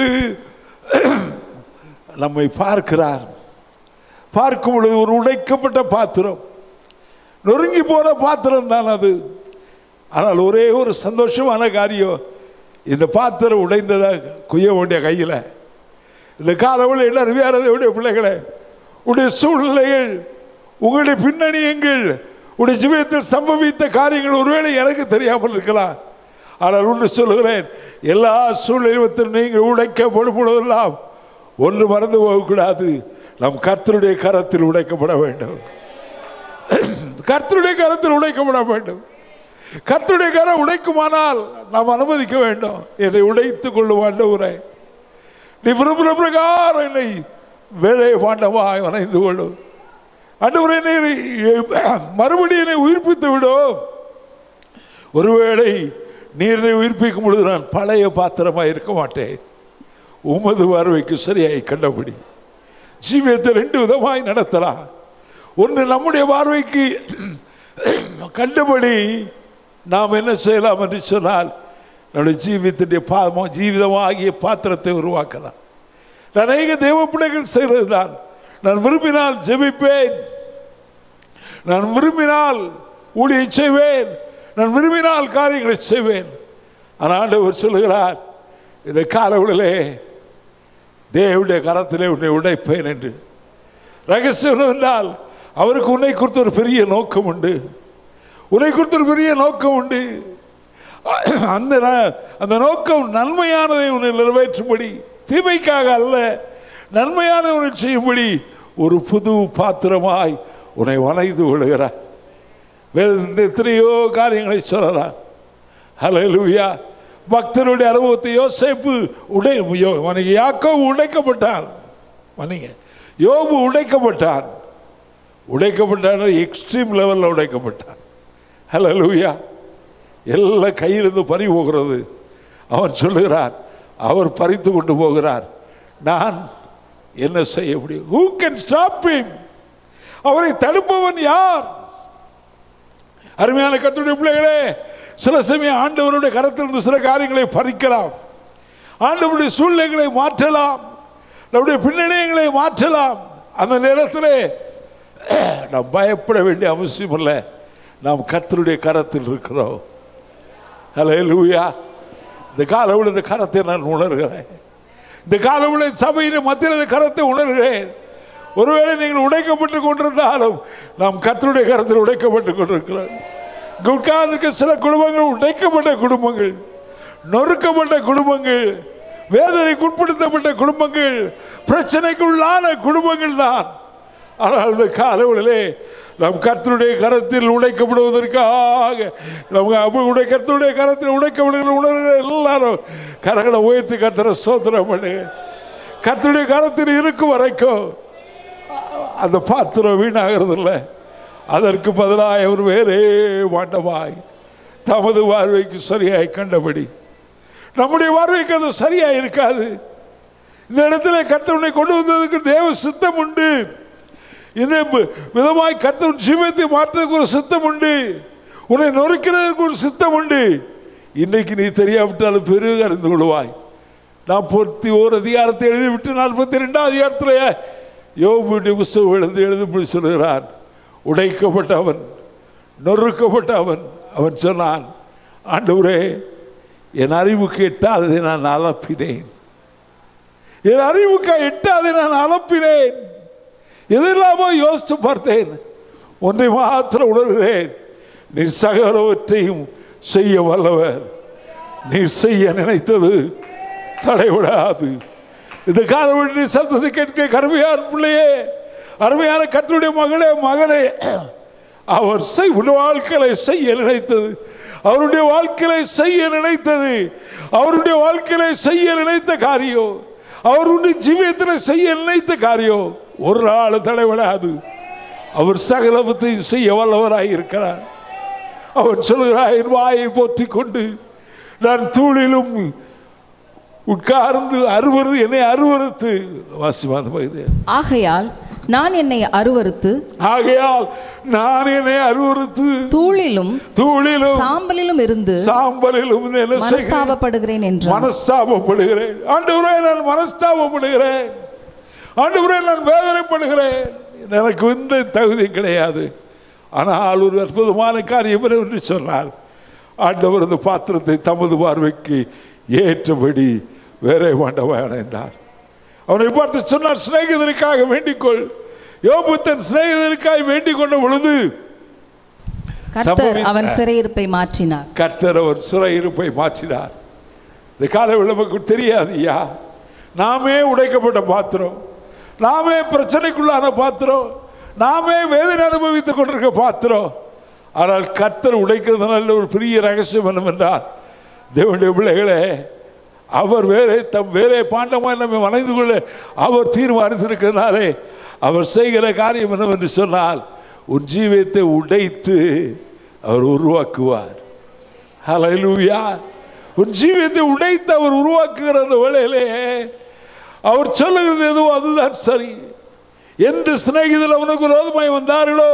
நம்மை பார்க்கிறார் பார்க்கும் பொழுது ஒரு உடைக்கப்பட்ட பாத்திரம் நொறுங்கி போன பாத்திரம் தான் அது ஆனால் ஒரே ஒரு சந்தோஷமான காரியம் இந்த பாத்திரம் உடைந்ததாக குய்ய வேண்டிய கையில் இந்த காலவில் என்ன அறிவியாரதையுடைய பிள்ளைகளே உடைய சூழ்நிலைகள் உங்களுடைய பின்னணியங்கள் உடைய ஜீவிதத்தில் சம்பவித்த காரியங்கள் ஒருவேளை எனக்கு தெரியாமல் இருக்கலாம் ஆனால் ஒன்று சொல்லுகிறேன் எல்லா சூழ்நிலையத்தில் நீங்கள் உடைக்கப்படும் பொழுதெல்லாம் ஒன்று மறந்து போகக்கூடாது நம் கர்த்தருடைய கரத்தில் உடைக்கப்பட வேண்டும் கர்த்தருடைய கரத்தில் உடைக்கப்பட வேண்டும் கர்த்தருடைய கரம் உடைக்குமானால் நாம் அனுமதிக்க வேண்டும் என்னை உடைத்துக் கொள்ளும் ஆண்டவரே நீ விரும்புகிற பிரகாரம் என்னை வேலை பாண்டமாய் வணைந்து கொள்ளும் ஆண்டவரே நீர் மறுபடியும் என்னை உயிர்ப்பித்து விடும் ஒருவேளை நீரை உயிர்ப்பிக்கும் பொழுது நான் பழைய பாத்திரமாக இருக்க மாட்டேன் உமது பார்வைக்கு சரியாய் கண்டபடி ஜீவியத்தை ரெண்டு விதமாய் நடத்தலாம் ஒன்று நம்முடைய பார்வைக்கு கண்டபடி நாம் என்ன செய்யலாம் என்று சொன்னால் நம்முடைய ஜீவியத்துடைய பா ஜீவிதமாகிய பாத்திரத்தை உருவாக்கலாம் அநேக தேவ பிள்ளைகள் செய்கிறது தான் நான் விரும்பினால் ஜெபிப்பேன் நான் விரும்பினால் ஊழியம் செய்வேன் நான் விரும்பினால் காரியங்களை செய்வேன் ஆனால் ஆண்டவர் சொல்லுகிறார் இந்த காலவழிலே தேவனுடைய கரத்திலே உன்னை உடைப்பேன் என்று ரகசியம் என்றால் அவருக்கு உன்னை குறித்து ஒரு பெரிய நோக்கம் உண்டு உன்னை குறித்து ஒரு பெரிய நோக்கம் உண்டு அந்த ந- அந்த நோக்கம் நன்மையானதை உன்னை நிறைவேற்றும்படி தீமைக்காக அல்ல நன்மையானதை உன்னை செய்யும்படி ஒரு புது பாத்திரமாய் உன்னை வணைந்து கொள்கிறார் வேறு எத்தனையோ காரியங்களை சொல்லலாம் ஹalleluya பக்தருடைய அனுபவத்தை யோசேப்பு உடை யோ- வணங்கி யாக்கோபு உடைக்கப்பட்டான் வணங்க யோபு உடைக்கப்பட்டான் உடைக்கப்பட்டான் எக்ஸ்ட்ரீம் லெவலில் உடைக்கப்பட்டான் ஹalleluya எல்லாம் கையிலிருந்து பறி போகிறது அவன் சொல்லுகிறான் அவர் பறித்து கொண்டு போகிறார் நான் என்ன செய்ய முடியும் ஹூ கேன் ஸ்டாப் him அவரை தடுப்பவன் யார் அருமையான கத்துடைய பிள்ளைகளே சில சமயம் ஆண்டவருடைய கரத்திலிருந்து சில காரியங்களை பறிக்கலாம் ஆண்டவருடைய சூழ்நிலைகளை மாற்றலாம் நம்முடைய பின்னணியங்களை மாற்றலாம் அந்த நேரத்தில் நாம் பயப்பட வேண்டிய அவசியம் இல்லை நாம் கர்த்தருடைய கரத்தில் இருக்கிறோம் ஹலே லூயா இந்த காலவில் இந்த கரத்தை நான் உணர்கிறேன் இந்த காலவில் சபையின் மத்தியில் இந்த கரத்தை உணர்கிறேன் ஒருவேளை நீங்கள் உடைக்கப்பட்டு கொண்டிருந்தாலும் நாம் கர்த்தருடைய கரத்தில் உடைக்கப்பட்டு கொண்டிருக்கிறோம் இங்க உட்கார்ந்திருக்க சில குடும்பங்கள் உடைக்கப்பட்ட குடும்பங்கள் நொறுக்கப்பட்ட குடும்பங்கள் வேதனைக்கு உட்படுத்தப்பட்ட குடும்பங்கள் பிரச்சனைக்குள்ளான குடும்பங்கள் தான் ஆனால் இந்த காலவழிலே நம் கர்த்தருடைய கரத்தில் உடைக்கப்படுவதற்காக நமக்கு அப்படி உடைய கர்த்தருடைய கரத்தில் உடைக்கப்படுகிற உணர்கிற எல்லாரும் கரங்களை உயர்த்தி கர்த்தரை சோதனம் பண்ணுங்க கர்த்தருடைய கரத்தில் இருக்கும் வரைக்கும் அந்த பாத்திரம் வீணாகிறது இல்லை அதற்கு பதிலாக அவர் வேறே வாண்டமாய் தமது பார்வைக்கு சரியாய் கண்டபடி நம்முடைய பார்வைக்கு அது சரியாக இருக்காது இந்த இடத்துல கர்த்தருனை கொண்டு வந்ததுக்கு தேவ சித்தம் உண்டு இந்த வி- விதமாய் கர்த்தர் ஜீவத்தை மாற்றுறதுக்கு ஒரு சித்தம் உண்டு உன்னை நொறுக்கிறதுக்கு ஒரு சித்தம் உண்டு இன்னைக்கு நீ தெரியாவிட்டாலும் பெருக அறிந்து கொள்வாய் நாற்பத்தி ஓர் அதிகாரத்தை எழுதிவிட்டு நாற்பத்தி ரெண்டாம் அதிகாரத்தில் யோபுடைய புஸ்தகம் எழுந்து எழுதும்படி சொல்கிறான் உடைக்கப்பட்ட அவன் நொறுக்கப்பட்ட அவன் அவன் சொன்னான் ஆண்டவரே என் அறிவுக்கு எட்டாததை நான் அலப்பினேன் என் அறிவுக்கு எட்டாதை நான் அலப்பினேன் எதெல்லாமோ யோசித்து பார்த்தேன் ஒன்றை மாத்திரம் உணர்கிறேன் நீ சகலவற்றையும் செய்ய வல்லவர் நீ செய்ய நினைத்தது தடைவிடாது இந்த காலவழி சத்தத்தை கேட்க கருமையான பிள்ளையே அருமையான கத்தருடைய மகளே மகனே அவர் செய் உன் வாழ்க்கையை செய்ய நினைத்தது அவருடைய வாழ்க்கையை செய்ய நினைத்தது அவருடைய வாழ்க்கையை செய்ய நினைத்த காரியம் அவருடைய ஜீவியத்தில் செய்ய நினைத்த காரியம் ஒரு நாள் தடைவிடாது அவர் சகலவத்தையும் செய்ய வல்லவராய் இருக்கிறார் அவன் சொல்கிறார் என் வாயை போற்றிக் கொண்டு நான் தூளிலும் உட்கார்ந்து அருவருது என்னை அருவருத்து வாசிவாத பகுதி ஆகையால் நான் என்னை அருவருத்து ஆகையால் நான் என்னை அருவருத்து தூளிலும் தூளிலும் சாம்பலிலும் இருந்து சாம்பலிலும் என்ன செய்கிறேன் மனஸ்தாபப்படுகிறேன் என்றான் மனஸ்தாபப்படுகிறேன் ஆண்டவரே நான் மனஸ்தாபப்படுகிறேன் ஆண்டவரே நான் வேதனைப்படுகிறேன் எனக்கு எந்த தகுதி கிடையாது ஆனால் ஒரு அற்புதமான காரியம் என்று சொன்னார் ஆண்டவர் அந்த பாத்திரத்தை தமது பார்வைக்கு ஏற்றபடி வேறே மாண்டவன் அடைந்தார் அவனை பார்த்து சொன்னார் சிநேகிதனுக்காக வேண்டிக்கொள் யோபு தன் சிநேகிதனுக்காக வேண்டிக் கொண்ட பொழுது கர்த்தர் சம்பவி- அவன் சிறையிருப்பை மாற்றினார் கர்த்தர் அவர் சிறையிருப்பை மாற்றினார் இந்த கால நமக்கு தெரியாது ஐயா நாமே உடைக்கப்பட்ட பாத்திரம் நாமே பிரச்சனைக்குள்ளான பாத்திரம் நாமே வேதனை அனுபவித்துக் கொண்டிருக்க பாத்திரம் ஆனால் கர்த்தர் உடைக்கிறது நல்ல ஒரு பெரிய ரகசியம் என்னவென்றால் தேவனுடைய பிள்ளைகளே அவர் வேறே தம் வேறே பாண்டமாய் நம்மை வளைந்து கொள்ள அவர் தீர்மானித்திருக்கிறதுனாலே அவர் செய்கிற காரியம் என்னவென்று சொன்னால் உன் ஜீவியத்தை உடைத்து அவர் உருவாக்குவார் ஹalleluya உன் ஜீவியத்தை உடைத்து அவர் உருவாக்குகிற அந்த வேளையிலே அவர் சொல்லுகிறது எதுவோ அதுதான் சரி எந்த சிநேகிதர் அவனுக்கு விரோதமாய் வந்தார்களோ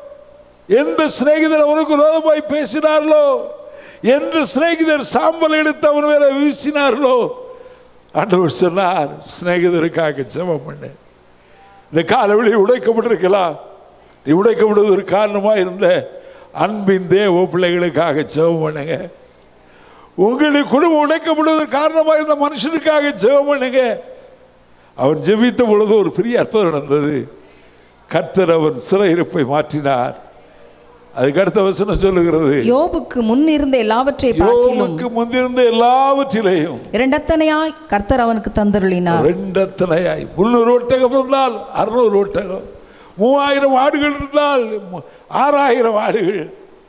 எந்த சிநேகிதர் அவனுக்கு விரோதமாய் பேசினார்களோ எந்த சிநேகிதர் சாம்பல் எடுத்து அவன் மேல வீசினார்களோ ஆண்டவர் சொன்னார் சிநேகிதருக்காக ஜெபம் பண்ணு இந்த காலவெளி உடைக்கப்பட்டிருக்கலாம் நீ உடைக்கப்படுவதற்கு காரணமாக இருந்த அன்பின் தேவ பிள்ளைகளுக்காக ஜெபம் பண்ணுங்க உங்களுடைய குடும்பம் உடைக்கப்படுவதற்கு காரணமாக இருந்த மனுஷனுக்காக ஜெபம் பண்ணுங்க அவன் ஜெபித்த பொழுது ஒரு பெரிய அற்புதம் நடந்தது கர்த்தர் அவன் சிறையிருப்பை மாற்றினார் அதுக்கு அடுத்த வசனம் சொல்லுகிறது யோபுக்கு முன் இருந்த எல்லாவற்றை பார்க்கிலும் யோபுக்கு முந்திருந்த எல்லாவற்றிலேயும் இரண்டத்தனையாய் கர்த்தர் அவனுக்கு தந்தருளினார் ரெண்டத்தனையாய் முன்னூறு ஒட்டகம் இருந்தால் அறுநூறு ஒட்டகம் மூவாயிரம் ஆடுகள் இருந்தால் மு- ஆறாயிரம் ஆடுகள்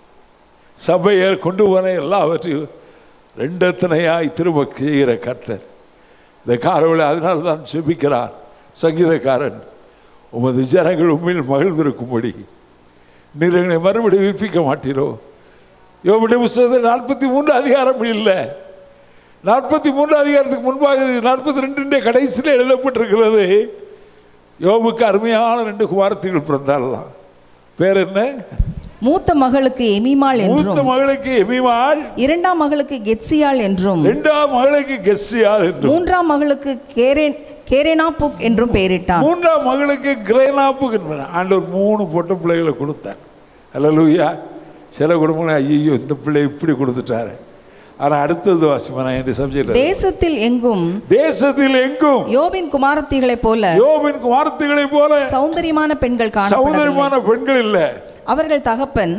சபையை கொண்டு போன எல்லாவற்றையும் ரெண்டத்தனையாய் திரும்ப செய்கிற கர்த்தர் இந்த காரவளை அதனால தான் செபிக்கிறான் சங்கீதக்காரன் உமது ஜனங்கள் உண்மையில் மகிழ்ந்திருக்கும்படி நீர் எங்களை மறுபடியும் விற்பிக்க மாட்டீரோ யோபுடைய புஸ்தகத்தில் நாற்பத்தி மூன்று அதிகாரம் இல்லை நாற்பத்தி மூன்று அதிகாரத்துக்கு முன்பாக நாற்பத்தி ரெண்டு கடைசியில் எழுதப்பட்டிருக்கிறது யோபுக்கு அருமையான ரெண்டு குமாரத்திகள் பிறந்தாரலாம் பேர் என்ன மூத்த மகளுக்கு எமிமாள் மூத்த என்றும் மகளுக்கு எமிமாள் இரண்டாம் மகளுக்கு கெத்சியாள் என்றும் இரண்டாம் மகளுக்கு கெஸ்ஸியால் என்றும் மூன்றாம் மகளுக்கு கேரேன் கேரேனாப்புக் என்றும் பெயரிட்டான் மூன்றாம் மகளுக்கு கிரேனாப்புக்கு என்பன. ஆண்டவர் மூணு பொட்ட பிள்ளைகளை கொடுத்தார் அல்லூயா சில குடும்பங்கள் ஐயோ இந்த பிள்ளை இப்படி கொடுத்துட்டாரு ஆனால் அடுத்தது வாசிமா நான் இந்த சப்ஜெக்ட் தேசத்தில் எங்கும் தேசத்தில் எங்கும் யோபின் குமாரத்திகளைப் போல யோபின் வார்த்தைகளை போல சௌந்தரியமான பெண்கள் காணப்படவில்லை சௌந்தரியமான பெண்கள் இல்லை அவர்கள் தகப்பன்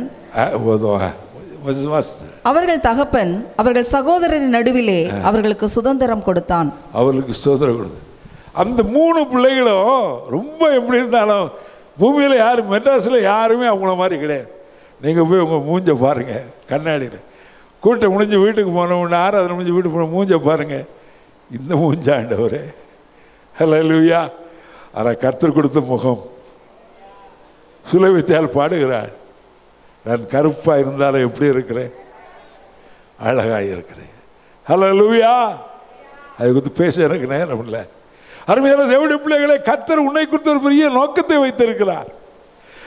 வாசி அவர்கள் தகப்பன் அவர்கள் சகோதரரின் நடுவிலே அவர்களுக்கு சுதந்திரம் கொடுத்தான் அவர்களுக்கு சுதந்திரம் கொடுத்து அந்த மூணு பிள்ளைகளும் ரொம்ப எப்படி இருந்தாலும் பூமியில் யாரும் மெட்ராஸில் யாருமே அவங்கள மாதிரி கிடையாது நீங்கள் போய் உங்கள் மூஞ்ச பாருங்கள் கண்ணாடியில் கூட்டம் முடிஞ்சு வீட்டுக்கு போனவொன்னு ஆறாவது முடிஞ்சு வீட்டுக்கு போன மூஞ்ச பாருங்கள் இந்த மூஞ்சாண்டவர் ஹலோ லூயா ஆனால் கர்த்தர் கொடுத்த முகம் சுலவித்தால் பாடுகிறாள் நான் கருப்பாக இருந்தாலும் எப்படி இருக்கிறேன் அழகாக இருக்கிறேன் ஹலோ லூயா அதை குறித்து பேச எனக்கு நேரம் இல்லை அருமையான தேவடைய பிள்ளைகளை கர்த்தர் உன்னை குறித்து ஒரு பெரிய நோக்கத்தை வைத்திருக்கிறார்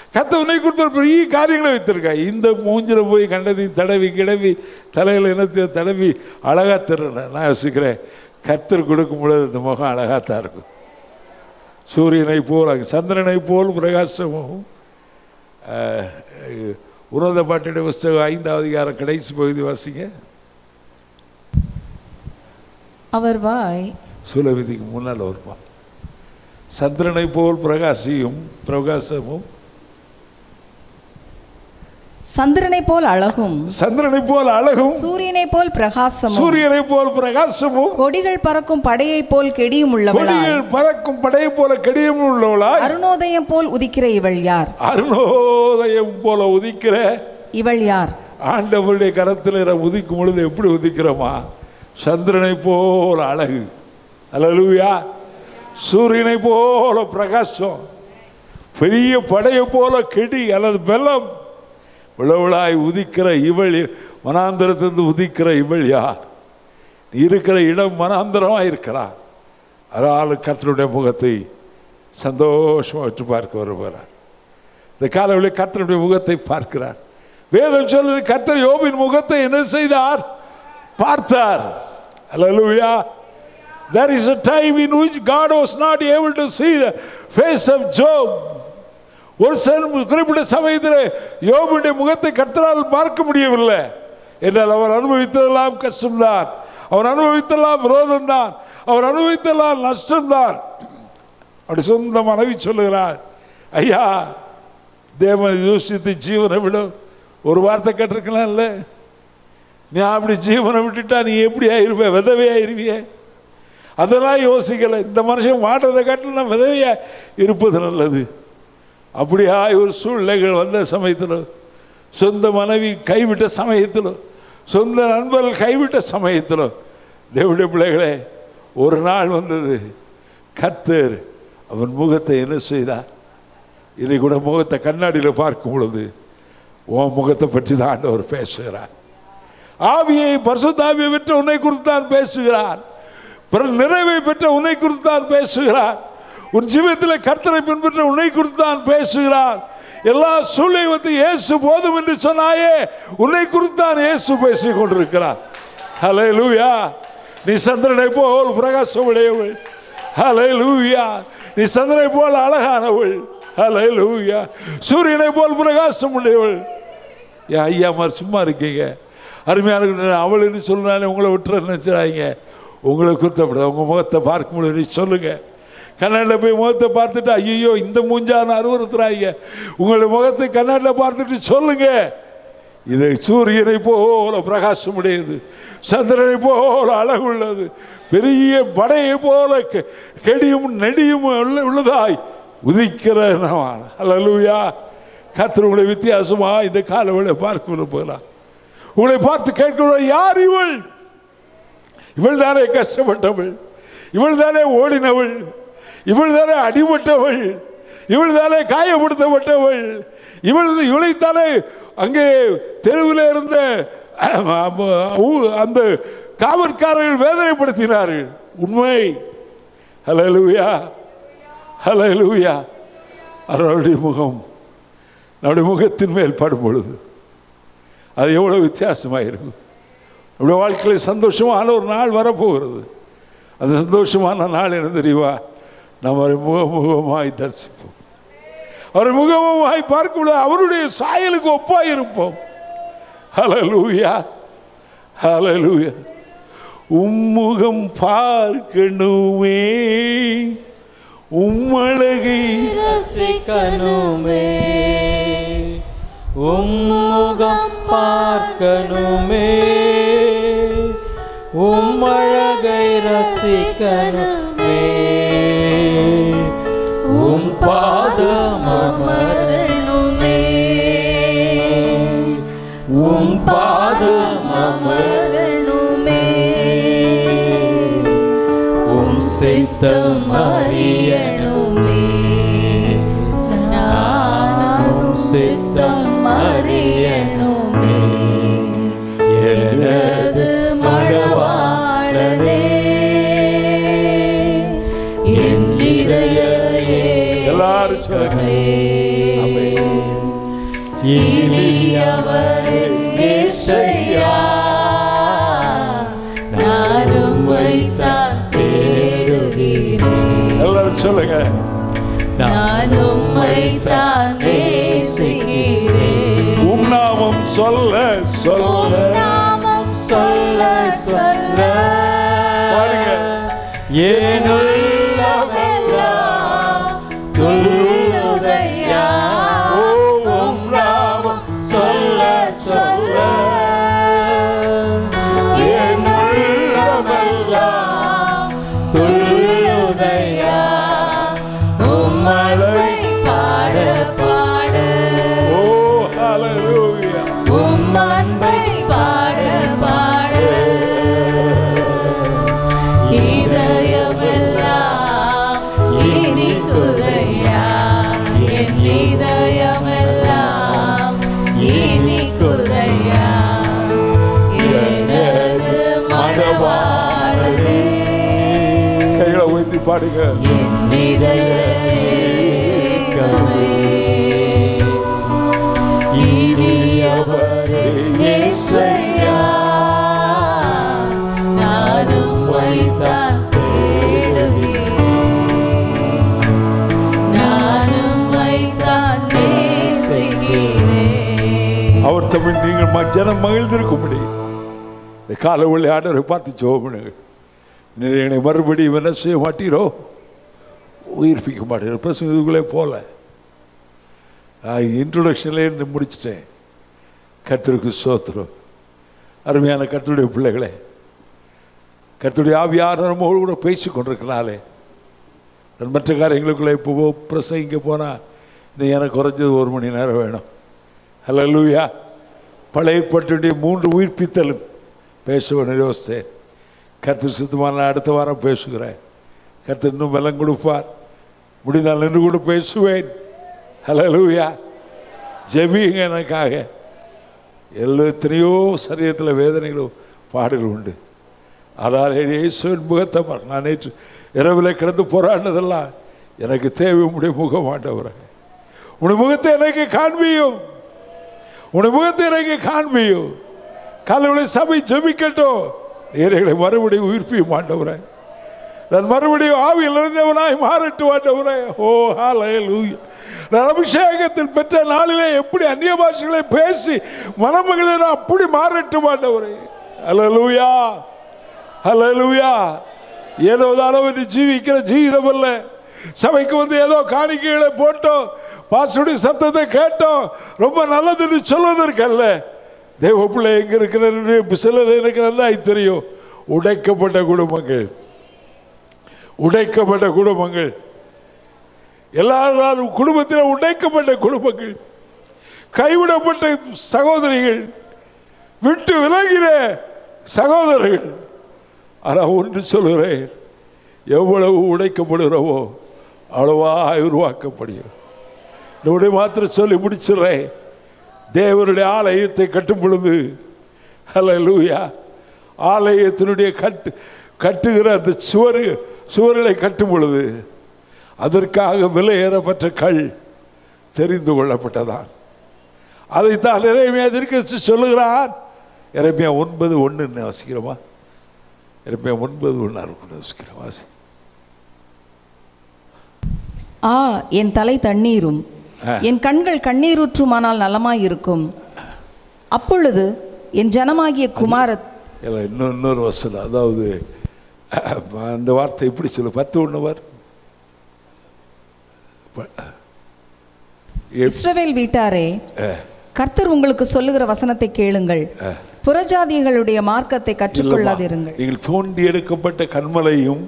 கத்த உன்னை குறித்த ஒரு பெரிய காரியங்களை வைத்திருக்கா இந்த மூஞ்சில போய் கண்டதையும் தடவி கிடவி தலையில் இனத்தையும் தடவி அழகா தருன நான் யோசிக்கிறேன் கத்தர் கொடுக்கும் பொழுது இந்த முகம் அழகாத்தான் இருக்கும் சூரியனை போல் அங்கு சந்திரனை போல் பிரகாசமும் அஹ், அஹ், உன்னத பாட்டுடைய புஸ்தகம் ஐந்தாவது அதிகாரம் கடைசி பகுதி வாசிங்க அவர் வாய் சூலவிதிக்கு முன்னால் வருவான் சந்திரனை போல் பிரகாசியும் பிரகாசமும் சந்திரனை போல் அழகும் சந்திரனை போல் அழகும் சூரியனை போல் பிரகாசமும் சூரியனை போல் பிரகாசமும் கொடிகள் பறக்கும் படையை போல் கெடியும் உள்ளவளாய் கொடிகள் பறக்கும் படையை போல கடியம் உள்ளவளாய் அருணோதயம் போல் உதிக்கிற இவள் யார் அருணோதயம் போல உதிக்கிற இவள் யார் ஆண்டவருடைய கரத்தில் நான் உதிக்கும் பொழுது எப்படி உதிக்கிறோமா சந்திரனை போல அழகு அல்லூயா சூரியனை போல பிரகாசம் பெரிய படையை போல கெடி அல்லது வெள்ளம் விளவிழாய் உதிக்கிற இவள் வனாந்திரத்திலிருந்து உதிக்கிற இவள் யார் நீ இருக்கிற இடம் வனாந்திரமாக இருக்கிறான் அதனால் கர்த்தருடைய முகத்தை சந்தோஷமாக வச்சு பார்க்க வருகிறார் இந்த காலவெளி கர்த்தருடைய முகத்தை பார்க்கிறார் வேதம் சொல்லுது கர்த்தர் யோபின் முகத்தை என்ன செய்தார் பார்த்தார் அல்லேலூயா there is a time in which god was not able to see the face of job ஒரு சில குறிப்பிட்ட சமயத்தில் யோபுடைய முகத்தை கர்த்தரால் பார்க்க முடியவில்லை என்றால் அவர் அனுபவித்ததெல்லாம் கஷ்டம்தான் அவர் அனுபவித்தெல்லாம் விரோதம்தான் அவர் அனுபவித்தெல்லாம் நஷ்டம்தான் அப்படி சொந்த மனைவி சொல்லுகிறார் ஐயா தேவன் யோசித்து ஜீவனை விடும் ஒரு வார்த்தை கேட்டிருக்கலாம் இல்லை நீ அப்படி ஜீவனை விட்டுட்டா நீ எப்படி ஆயிருவே விதவே ஆயிருவிய அதெல்லாம் யோசிக்கலை இந்த மனுஷன் மாற்றதை காட்டில் நான் விதவையா இருப்பது நல்லது அப்படியா ஒரு சூழ்நிலைகள் வந்த சமயத்தில் சொந்த மனைவி கைவிட்ட சமயத்தில் சொந்த நண்பர்கள் கைவிட்ட சமயத்தில் தேவனுடைய பிள்ளைகளே ஒரு நாள் வந்தது கர்த்தர் அவன் முகத்தை என்ன செய்தார் இதை கூட முகத்தை கண்ணாடியில் பார்க்கும் பொழுது உன் முகத்தை பற்றி தான் ஆண்டவர் பேசுகிறார் ஆவியை பரிசுத்தாவியை பெற்ற உன்னை குறித்து தான் பேசுகிறார் பிற நிறைவை பெற்ற உன்னை குறித்து தான் பேசுகிறார் உன் ஜீவியத்தில் கர்த்தரை பின்பற்ற உன்னை குறித்து தான் பேசுகிறார் எல்லா சூழ்நிலை இயேசு போதும் என்று சொன்னாயே உன்னை குறித்து தான் இயேசு பேசிக் கொண்டிருக்கிறார் ஹலே லூயா நீ சந்திரனை போல் பிரகாசம் உடையவள் ஹலே லூயா நீ சந்திரனை போல் அழகானவள் ஹலே லூயா சூரியனை போல் பிரகாசம் உடையவள் என் ஐயா மாதிரி சும்மா இருக்கீங்க அருமையான அவள் என்று சொல்லுனாலே உங்களை விட்டுற நினச்சிடாதீங்க உங்களை குறித்தப்பட உங்கள் முகத்தை பார்க்கும்போது நீ சொல்லுங்க கண்ணாடியில் போய் முகத்தை பார்த்துட்டு ஐயோ இந்த மூஞ்சான அருவறுத்துறாங்க உங்களுடைய முகத்தை கண்ணாடியில் பார்த்துட்டு சொல்லுங்க இது சூரியனை போல பிரகாசம் உடையது சந்திரனை போல அழகுள்ளது பெரிய படையை போல கெ- கெடியும் நெடியும் உள்ள உள்ளதாய் உதிக்கிற அல்லூயா கர்த்தர் உங்களை வித்தியாசமா இந்த காலவளை பார்க்க விரும்புகிறார் உங்களை பார்த்து கேட்கிறோம் யார் இவள் இவள் தானே கஷ்டப்பட்டவள் இவள் தானே ஓடினவள் இவள் தானே அடிபட்டவள் இவள் தானே காயப்படுத்தப்பட்டவள் இவள் இவளைத்தானே அங்கே தெருவில் இருந்த ஊ- அந்த காவற்காரர்கள் வேதனைப்படுத்தினார்கள் உண்மை ஹலலூயா ஹலலூயா அவருடைய முகம் நம்முடைய முகத்தின் மேல் படும் பொழுது அது எவ்வளோ வித்தியாசமாக இருக்கும் நம்முடைய வாழ்க்கையில் சந்தோஷமான ஒரு நாள் வரப்போகிறது அந்த சந்தோஷமான நாள் என்ன தெரியுமா நம்ம அவரை முகமுகமாய் தரிசிப்போம் அவரை முகமுகமாய் பார்க்கும்போது அவருடைய சாயலுக்கு ஒப்பாய் இருப்போம் ஹலலூயா ஹலலூயா உம்முகம் பார்க்கணுமே உம்மழகை ரசிக்கணுமே உம்முகம் பார்க்கணுமே உம்மழகை ரசிக்கணுமே உம் பாதம் அமரணுமே உம் பாதம் அமரணுமே உம் சித்தம் அறியணுமே நானும் சித்தம் அறியணுமே எனது மழவாளனே என் இதய எல்லாரும் சொல்லுங்க. ஆமென். சொல்ல சொல்ல நாமம் சொல்ல சொல்ல பாடுங்க. ஏனுள்ளமெல்லாம் துள்ளுதையா உம் நாமம் சொல்ல சொல்ல என்னுள்ளமெல்லாம் துள்ளுதையா உம் அன்பை பாட பாட ஓ ஹalleluya உம் அன்பை பாட பாட இதயமெல்லாம் இனிக்குதையா என் இதயமெல்லாம் இனிக்குதையா எனது மனவாளரே கைகளை உயர்த்தி பாடுங்க என் இதயமே இனியவரே இயேசுவையா நானும் வைத்தான் தேடுகிறேன் நானும் வைத்தான் நேசிக்கிறேன் அவர் தமிழ் நீங்கள் ம- ஜனம் மகிழ்ந்திருக்கும்படி இந்த கால ஒளி ஆண்டவரை பார்த்து ஜோபனுங்க நீங்கள் என்னை மறுபடியும் என்ன செய்ய மாட்டீரோ உயிர்ப்பிக்க மாட்டீரோ பிரச்சனை இதுக்குள்ளே போகல நான் இன்ட்ரொடக்ஷன்லேயே இருந்து முடிச்சிட்டேன் கர்த்தருக்கு சோத்திரம் அருமையான கர்த்தருடைய பிள்ளைகளே கர்த்தருடைய ஆவியான நம்மோடு கூட பேசி கொண்டிருக்கனாலே நான் மற்ற காரியங்களுக்குள்ளே இப்போ பிரசங்கிக்க போனால் இன்னும் எனக்கு குறைஞ்சது ஒரு மணி நேரம் வேணும் ஹலலூயா பழைய ஏற்பாட்டுடைய மூன்று உயிர்ப்பித்தலும் பேசுவேன் யோசித்தேன் கர்த்தர் சுத்தமான அடுத்த வாரம் பேசுகிறேன் கர்த்தர் இன்னும் பலம் கொடுப்பார் முடிந்தால் நின்று கூட பேசுவேன் ஹலலூயா ஜெபிங்க எனக்காக எல்லா எத்தனையோ சரீரத்தில் வேதனைகளும் பாடுகள் உண்டு ஆனால் இயேசுவின் முகத்தை பாரு நான் நேற்று இரவில் கிடந்து போராடினதெல்லாம் எனக்கு தேவை உடைய முகம் ஆண்டவரே உடைய முகத்தை எனக்கு காண்பியும் உடைய முகத்தை எனக்கு காண்பியும் காலையில சபை ஜெபிக்கட்டும் நேரங்களை மறுபடியும் உயிர்ப்பியும் ஆண்டவரே நான் மறுபடியும் ஆவியில் இருந்தவனாய் மாறட்டு ஆண்டவரே ஓ ஹalleluya நான் அபிஷேகத்தில் பெற்ற நாளிலே எப்படி அந்நிய பாஷைகளை பேசி மணமகளை நான் அப்படி மாறட்டு ஆண்டவரே ஹalleluya ஹalleluya ஏதோ தானோ என்று ஜீவிக்கிற ஜீவிதம் அல்ல சபைக்கு வந்து ஏதோ காணிக்கைகளை போட்டோம் பாசுடைய சத்தத்தை கேட்டோம் ரொம்ப நல்லதுன்னு சொல்வதற்கு அல்ல தேவ பிள்ளை எங்க இருக்கிற சிலர் எனக்கு நல்லா தெரியும் உடைக்கப்பட்ட குடும்பங்கள் உடைக்கப்பட்ட குடும்பங்கள் எல்லாரும் குடும்பத்தில் உடைக்கப்பட்ட குடும்பங்கள் கைவிடப்பட்ட சகோதரிகள் விட்டு விலகிற சகோதரர்கள் ஆனால் ஒன்று சொல்கிறேன் எவ்வளவு உடைக்கப்படுகிறவோ அவ்வளவாய் உருவாக்கப்படுகிறது என்னுடைய மாத்திரம் சொல்லி முடிச்சிடுறேன் தேவனுடைய ஆலயத்தை கட்டும் பொழுது ஹalleluya ஆலயத்தினுடைய கட்டு கட்டுகிற அந்த சுவர் சுவர்களை கட்டும் பொழுது அதற்காக விலையேறப்பட்ட கல் தெரிந்து கொள்ளப்பட்டதான் அதைத்தான் இறைமையா திருக்கச்சு சொல்லுகிறான் இறைமையா ஒன்பது ஒன்று வாசிக்கிறோமா இறைமையா ஒன்பது ஒன்று இருக்கும் வாசிக்கிறோம் வாசி ஆ என் தலை தண்ணீரும் ஆ. என் கண்கள் கண்ணீருற்றுமானால் நலமாயிருக்கும் அப்பொழுது என் ஜனமாகிய குமார இல்லை இன்னும் இன்னொரு வசனம் அதாவது அந்த வார்த்தை இப்படி சொல்லு பத்து ஒன்று வர் ப- எப்- இஸ்ரவேல் வீட்டாரே அஹ், கர்த்தர் உங்களுக்கு சொல்லுகிற வசனத்தை கேளுங்கள் புறஜாதிகளுடைய மார்க்கத்தை இல்லைம்மா. கற்றுக்கொள்ளாதிருங்கள் நீங்கள் தோண்டி எடுக்கப்பட்ட கண்மலையும்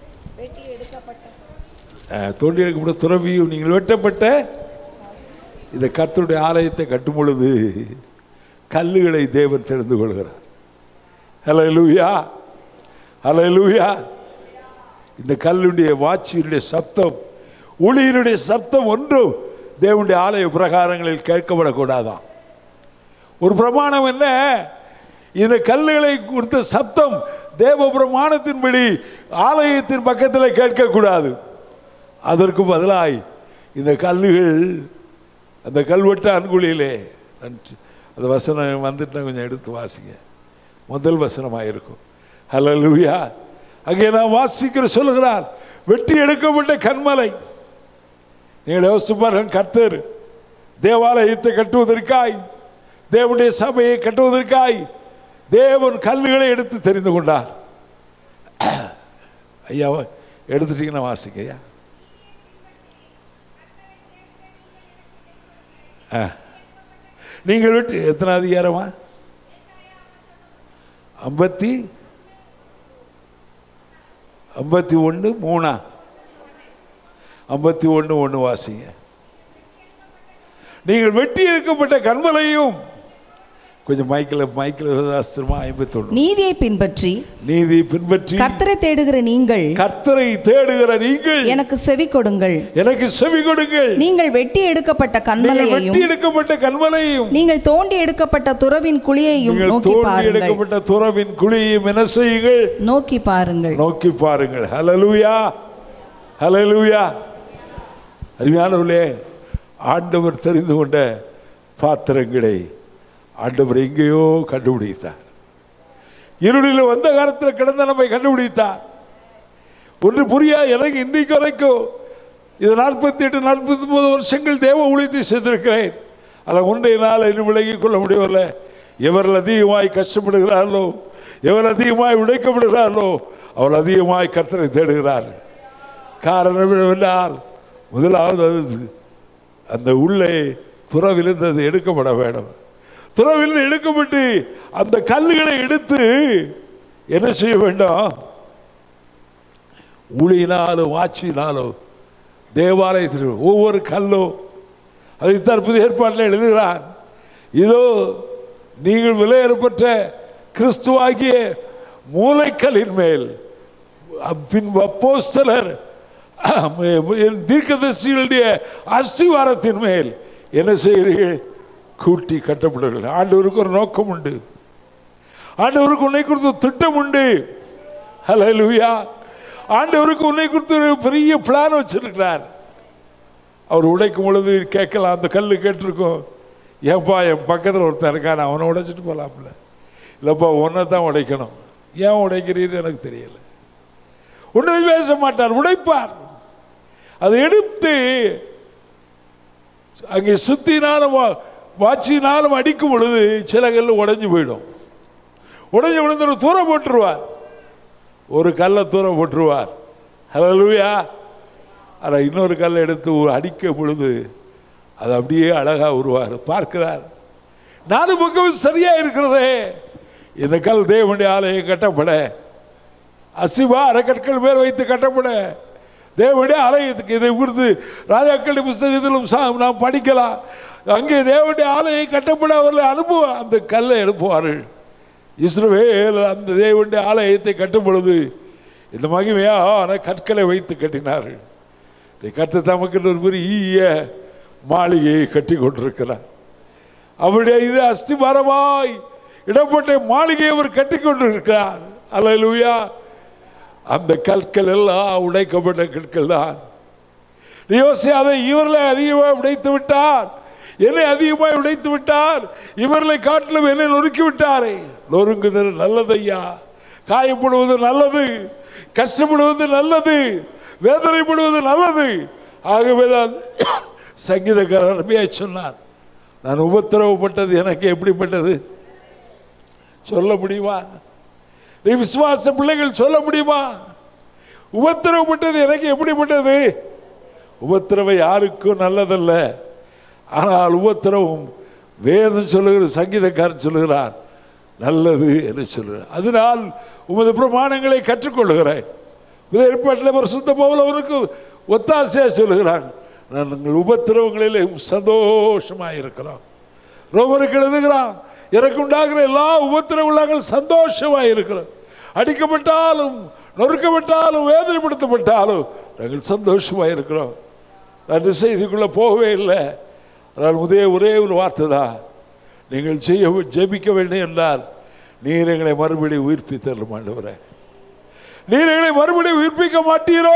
அஹ், தோண்டி எடுக்கப்பட்ட துறவியும் நீங்கள் வெட்டப்பட்ட இந்த கர்த்தருடைய ஆலயத்தை கட்டும் பொழுது கல்லுகளை தேவன் தெரிந்து கொள்கிறார் ஹலோ லூயா ஹலோ லூயா இந்த கல்லுடைய வாட்சியினுடைய சப்தம் ஒளியினுடைய சப்தம் ஒன்றும் தேவனுடைய ஆலய பிரகாரங்களில் கேட்கப்படக்கூடாதான் ஒரு பிரமாணம் என்ன இந்த கல்லுகளை குறித்த சப்தம் தேவ பிரமாணத்தின்படி ஆலயத்தின் பக்கத்தில் கேட்கக்கூடாது அதற்கு பதிலாய் இந்த கல்லுகள் அந்த கல்வெட்டு அன்குழியிலே நான் அந்த வசனம் வந்துட்டு நான் கொஞ்சம் எடுத்து வாசிங்க முதல் வசனமாக இருக்கும் ஹalleluya அங்கே நான் வாசிக்கிற சொல்லுகிறான் வெட்டி எடுக்கப்பட்ட கண்மலை நீங்கள் யோசிப்பார்கள் கர்த்தர் தேவாலயத்தை கட்டுவதற்காய் தேவனுடைய சபையை கட்டுவதற்காய் தேவன் கல்லுகளை எடுத்து தெரிந்து கொண்டார் ஐயா எடுத்துட்டீங்கன்னா வாசிங்க ஐயா ஆ. நீங்கள் விட்டு எத்தனை அதிகாரமா ஐம்பத்தி ஐம்பத்தி ஒன்று மூணா ஐம்பத்தி ஒன்று ஒன்று வாசிங்க நீங்கள் வெட்டி எடுக்கப்பட்ட கண்மலையும் கொஞ்சம் மைக்கில் மைக்கில் சாஸ்திரமா ஐம்பத்தி ஒன்று நீதியை பின்பற்றி நீதி பின்பற்றி கர்த்தரை தேடுகிற நீங்கள் கர்த்தரை தேடுகிற நீங்கள் எனக்கு செவி கொடுங்கள் எனக்கு செவி கொடுங்கள் நீங்கள் வெட்டி எடுக்கப்பட்ட நீங்கள் கண்மலையையும் வெட்டி எடுக்கப்பட்ட கண்மலையும் நீங்கள் தோண்டி எடுக்கப்பட்ட துறவின் குழியையும் நீங்கள் நோக்கி தோண்டி பாருங்கள் எடுக்கப்பட்ட துறவின் குழியையும் என்ன செய்யுங்கள் நோக்கி பாருங்கள் நோக்கி பாருங்கள் ஹலலூயா ஹலலூயா அருமையானவர்களே ஆண்டவர் தெரிந்து கொண்ட பாத்திரங்களை ஆண்டவர் எங்கேயோ கண்டுபிடித்தார் இருளில் வந்த காலத்தில் கிடந்த நம்மை கண்டுபிடித்தார் ஒன்று புரியா எனக்கு இன்றைக்கு வரைக்கும் இது நாற்பத்தி எட்டு நாற்பத்தி ஒன்பது வருஷங்கள் தேவ ஊழியத்தை செய்திருக்கிறேன் அதில் ஒன்றை நாள் இன்னும் விலகிக் கொள்ள முடியவில்லை எவர்கள் அதிகமாய் கஷ்டப்படுகிறார்களோ எவர் அதிகமாய் உழைக்கப்படுகிறார்களோ அவர் அதிகமாய் கர்த்தரை தேடுகிறார்கள் காரணம் என்னவென்றால் முதலாவது அது அந்த உள்ளே துறவிலிருந்து அது எடுக்கப்பட வேண்டும் துறவிலிருந்து எடுக்கப்பட்டு அந்த கல்லுகளை எடுத்து என்ன செய்ய வேண்டும் ஊழியினாலும் வாட்சியினாலும் தேவாலயத்தில் ஒவ்வொரு கல்லும் அதை தற்போது ஏற்பாட்டில் எழுதுகிறான் இதோ நீங்கள் விலையேறப்பட்ட கிறிஸ்துவாகிய மூளைக்கல்லின் மேல் பின் அப்போஸ்தலர் தீர்க்கதரிசிகளுடைய அஸ்திவாரத்தின் மேல் என்ன செய்கிறீர்கள் கூட்டி கட்டப்படுகிறீர்கள் ஆண்டவருக்கு ஒரு நோக்கம் உண்டு ஆண்டவருக்கு உன்னை குறித்து திட்டம் உண்டு ஹalleluya ஆண்டவருக்கு உன்னை குறித்து ஒரு பெரிய பிளான் வச்சிருக்கிறார் அவர் உடைக்கும் பொழுது கேட்கலாம் அந்த கல் கேட்டிருக்கோம் ஏன்பா என் பக்கத்தில் ஒருத்தன் இருக்கான் அவனை உடைச்சிட்டு போகலாம்ல இல்லைப்பா ஒன்றை தான் உடைக்கணும் ஏன் உடைக்கிறீன்னு எனக்கு தெரியல ஒன்றுமே பேச மாட்டார் உடைப்பார் அதை எடுத்து அங்கே சுத்தினாலும் வா- வாட்சினாலும் அடிக்கும் பொழுது சில கல் உடைஞ்சு போயிடும் உடைஞ்சு விழுந்து ஒரு தூரம் போட்டுருவார் ஒரு கல்லை தூரம் போட்டுருவார் ஹலோலுயா ஆனால் இன்னொரு கல்லை எடுத்து ஒரு அடிக்கும் பொழுது அது அப்படியே அழகாக உருவார் பார்க்கிறார் நாலு பக்கம் சரியா இருக்கிறதே இந்த கல் தேவனுடைய ஆலயம் கட்டப்பட அசிவா அறக்கற்கள் மேல் வைத்து கட்டப்பட தேவனுடைய ஆலயத்துக்கு இதை குறித்து ராஜாக்களுடைய புஸ்தகத்திலும் சா- நாம் படிக்கலாம் அங்கே தேவனுடைய ஆலயம் கட்டப்பட அவர்களை அனுப்புவ அந்த கல்லை எழுப்புவார்கள் இஸ்ரவேல் அந்த தேவனுடைய ஆலயத்தை கட்டும் பொழுது இந்த மகிமையான கற்களை வைத்து கட்டினார்கள் இதை கற்று தமக்கு ஒரு பெரிய மாளிகையை கட்டி கொண்டிருக்கிறார் அவருடைய இது அஸ்திபாரமாய் இடப்பட்ட மாளிகையை அவர் கட்டி கொண்டிருக்கிறார் அல்லேலூயா அந்த கற்கள் எல்லாம் உடைக்கப்பட்ட கற்கள் தான் யோசியாதை இவர்களை அதிகமாக உடைத்து விட்டார் என்னை அதிகமாக உடைத்து விட்டார் இவர்களை காட்டிலும் என்னை நொறுக்கி விட்டாரே நொறுங்குதல் நல்லதையா காயப்படுவது நல்லது கஷ்டப்படுவது நல்லது வேதனைப்படுவது நல்லது ஆகவே தான் சங்கீதக்காரர் அருமையாக சொன்னார் நான் உபத்திரவப்பட்டது எனக்கு எப்படிப்பட்டது சொல்ல முடியுமா நீ விசுவாச பிள்ளைகள் சொல்ல முடியுமா உபத்திரவப்பட்டது எனக்கு எப்படிப்பட்டது உபத்திரவம் யாருக்கும் நல்லதல்ல ஆனால் உபத்திரவம் வேதம் சொல்லுகிற சங்கீதக்காரன் சொல்லுகிறான் நல்லது என்று சொல்லுகிறார் அதனால் உமது பிரமாணங்களை கற்றுக்கொள்கிறேன் புதிய ஏற்பாட்டில் ஒரு சுத்த பவுலவனுக்கு ஒத்தாசையாக சொல்லுகிறான் நாங்கள் உபத்திரவங்களிலே சந்தோஷமாக இருக்கிறோம் ரோமருக்கு எழுதுகிறான் எனக்கு உண்டாகிற எல்லா உபத்திரவுள்ளாங்கள் சந்தோஷமாக இருக்கிறோம் அடிக்கப்பட்டாலும் நொறுக்கப்பட்டாலும் வேதனைப்படுத்தப்பட்டாலும் நாங்கள் சந்தோஷமாக இருக்கிறோம் நான் இந்த செய்திக்குள்ளே போகவே இல்லை ஆனால் உதய ஒரே ஒரு வார்த்தை தான் நீங்கள் செய்ய ஜெபிக்க வேண்டும் என்றால் நீர் எங்களை மறுபடியும் உயிர்ப்பித்தரலும் ஆண்டவரே நீர் எங்களை மறுபடியும் உயிர்ப்பிக்க மாட்டீரோ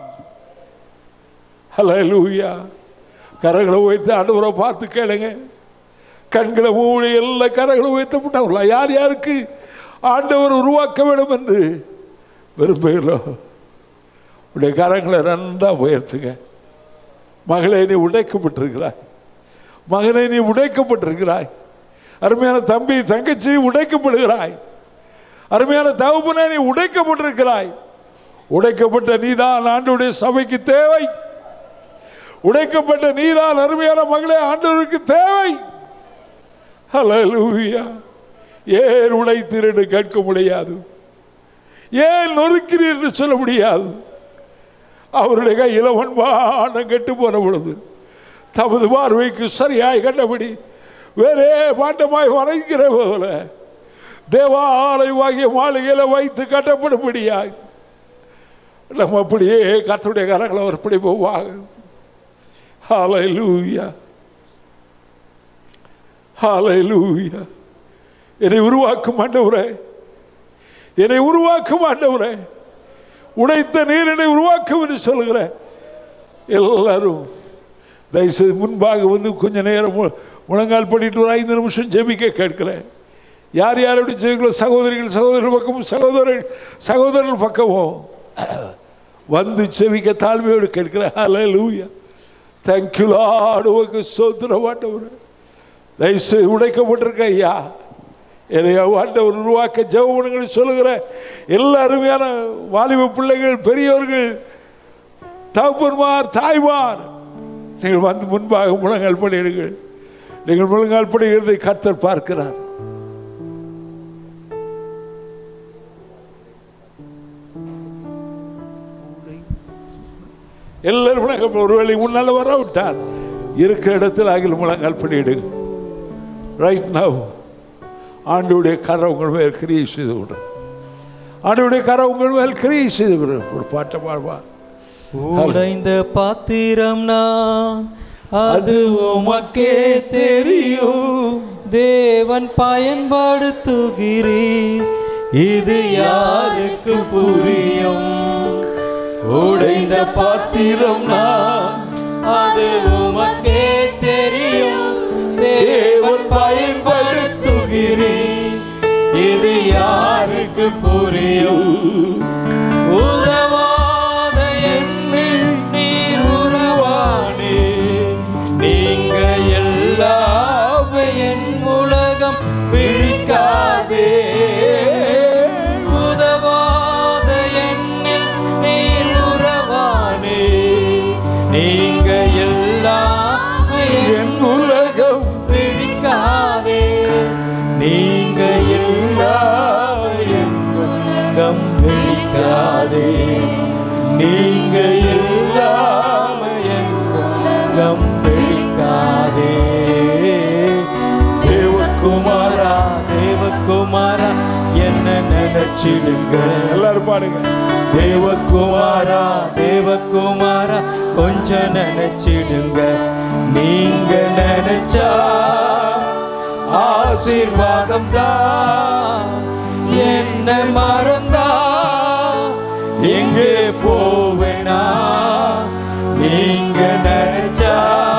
ஹalleluya கரங்களை வைத்து ஆண்டவரை பார்த்து கேளுங்க கண்களை மூடி எல்லா கரங்களும் வைத்து விட்டாங்களா யார் யாருக்கு ஆண்டவர் உருவாக்க வேண்டும் என்று விரும்புகிறோ உடைய கரங்களை நன்றாக உயர்த்துங்க மகளே நீ உடைக்கப்பட்டிருக்கிறாய் மகனை நீ உடைக்கப்பட்டிருக்கிறாய் அருமையான தம்பி தங்கச்சி உடைக்கப்படுகிறாய் அருமையான தகப்பனே நீ உடைக்கப்பட்டிருக்கிறாய் உடைக்கப்பட்ட நீதான் ஆண்டுடைய சபைக்கு தேவை உடைக்கப்பட்ட நீதான் அருமையான மகளே ஆண்டவருக்கு தேவை ஹalleluya ஏன் உடைத்தீர் என்று கேட்க முடியாது ஏன் நொறுக்கிறீர் என்று சொல்ல முடியாது அவருடைய கையில் ஒன்பானம் கெட்டு போன பொழுது தமது பார்வைக்கு சரியாய் கண்டபடி வேறே பாட்டமாய் வரைக்கிற போல தேவாலயமாகிய மாளிகையில் வைத்து கட்டப்படும்படியாய் நம்ம அப்படியே கர்த்தருடைய கரங்களை அவர் இப்படி போவாங்க ஹalleluya ஹalleluya என்னை உருவாக்கும் ஆண்டவரே என்னை உருவாக்கும் ஆண்டவரே உடைத்த நீர் என்னை உருவாக்கும் என்று சொல்லுகிறேன் எல்லாரும் தயவுசெய்து முன்பாக வந்து கொஞ்ச நேரம் மு- முழங்கால் பண்ணிட்டு ஒரு ஐந்து நிமிஷம் ஜெபிக்க கேட்கிறேன் யார் யார் எப்படி செய்வீங்களோ சகோதரிகள் சகோதரர்கள் பக்கமும் சகோதரர்கள் சகோதரர்கள் பக்கமும் வந்து செவிக்க தாழ்மையோடு கேட்கிறேன் ஹalleluya thank you லார்ட் உமக்கு சோத்திரம் ஆண்டவரே தயவுசெய்து உடைக்கப்பட்டிருக்க ஐயா என்னை ஆண்டவர் உருவாக்க ஜெவனுங்களை சொல்லுகிற எல்லா அருமையான வாலிப பிள்ளைகள் பெரியவர்கள் தகப்பன்மார் தாய்மார் நீங்கள் வந்து முன்பாக முழங்கால் படிடுங்கள் நீங்கள் முழங்கால் படிகிறதை கர்த்தர் பார்க்கிறார் எல்லாரும் முழங்கால் ஒருவேளை முன்னால வர விட்டார் இருக்கிற இடத்தில் ஆகில் முழங்கால் படியிடுங்க ரைட் நவ் ஆண்டுடைய கரை உங்கள் மேல் கிரியை செய்து விடுறேன் ஆண்டுடைய கரை உங்கள் மேல் கிரியை செய்து விடுறேன் ஒரு பாட்டை பாடுவா உடைந்த பாத்திரம் நான் அது உமக்கே தெரியும் தேவன் பயன்படுத்துகிறீர் இது யாருக்கு புரியும் உடைந்த பாத்திரம் நான் அது உமக்கே தெரியும் தேவன் பயன்படுத்துகிறீர் இது யாருக்கு புரியும் உதவாத என்னில் நீர் உறவானே நீங்க எல்லாமே என் உலகம் பிழிக்காதே உதவாத என்னில் நீர் உறவானே நீங்க எல்லாமே என் உலகம் பிழிக்காதே நீங்க எல்லாமே என் உலகம் பிழிக்காதே நீங்க எல்லாமே என் உலகம் பிழிக்காதே தேவகுமாரா தேவகுமாரா என்ன நினைச்சிடுங்க எல்லாரும் பாடுங்க தேவகுமாரா தேவகுமாரா கொஞ்சம் நினைச்சிடுங்க நீங்க நினைச்சா ஆசீர்வாதம் தான் என்ன மறந்தா எங்கே போவேனா நீங்க நினைச்சா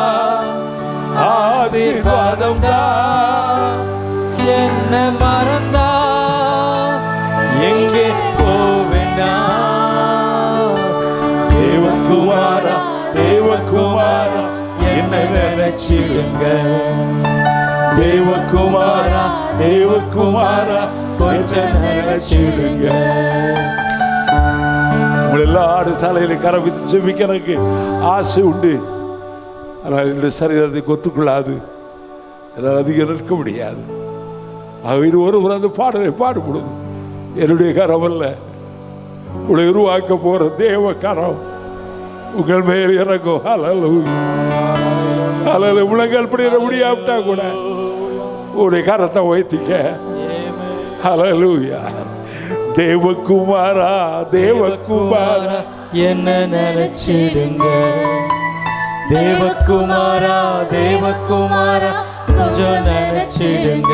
ஆசீர்வாதம் தான் என்ன மறந்தா எங்கே போவேனா தேவகுமாரா தேவகுமாரா என்ன நினைச்சிடுங்க தேவகுமாரா தேவகுமாரா கொஞ்சம் நினைச்சிடுங்க உங்களை எல்லாரும் தலையில கரை வித்து செவிக்க எனக்கு ஆசை உண்டு ஆனால் இந்த சரீரத்தை கொத்துக்கொள்ளாது என்னால் அதிகம் நிற்க முடியாது ஆக இது ஒருவர் அந்த பாடலை பாடுபடுது என்னுடைய கரம் அல்ல உங்களை உருவாக்க போற தேவ கரம் உங்கள் மேல் இறங்கும் அலலு அலலு முழங்கால் படியிட முடியாவிட்டா கூட உடைய கரத்தை வைத்திக்க ஹalleluya தேவகுமாரா தேவகுமாரா என்ன நினைச்சிடுங்க தேவகுமாரா தேவகுமாரா கொஞ்சம் நினைச்சிடுங்க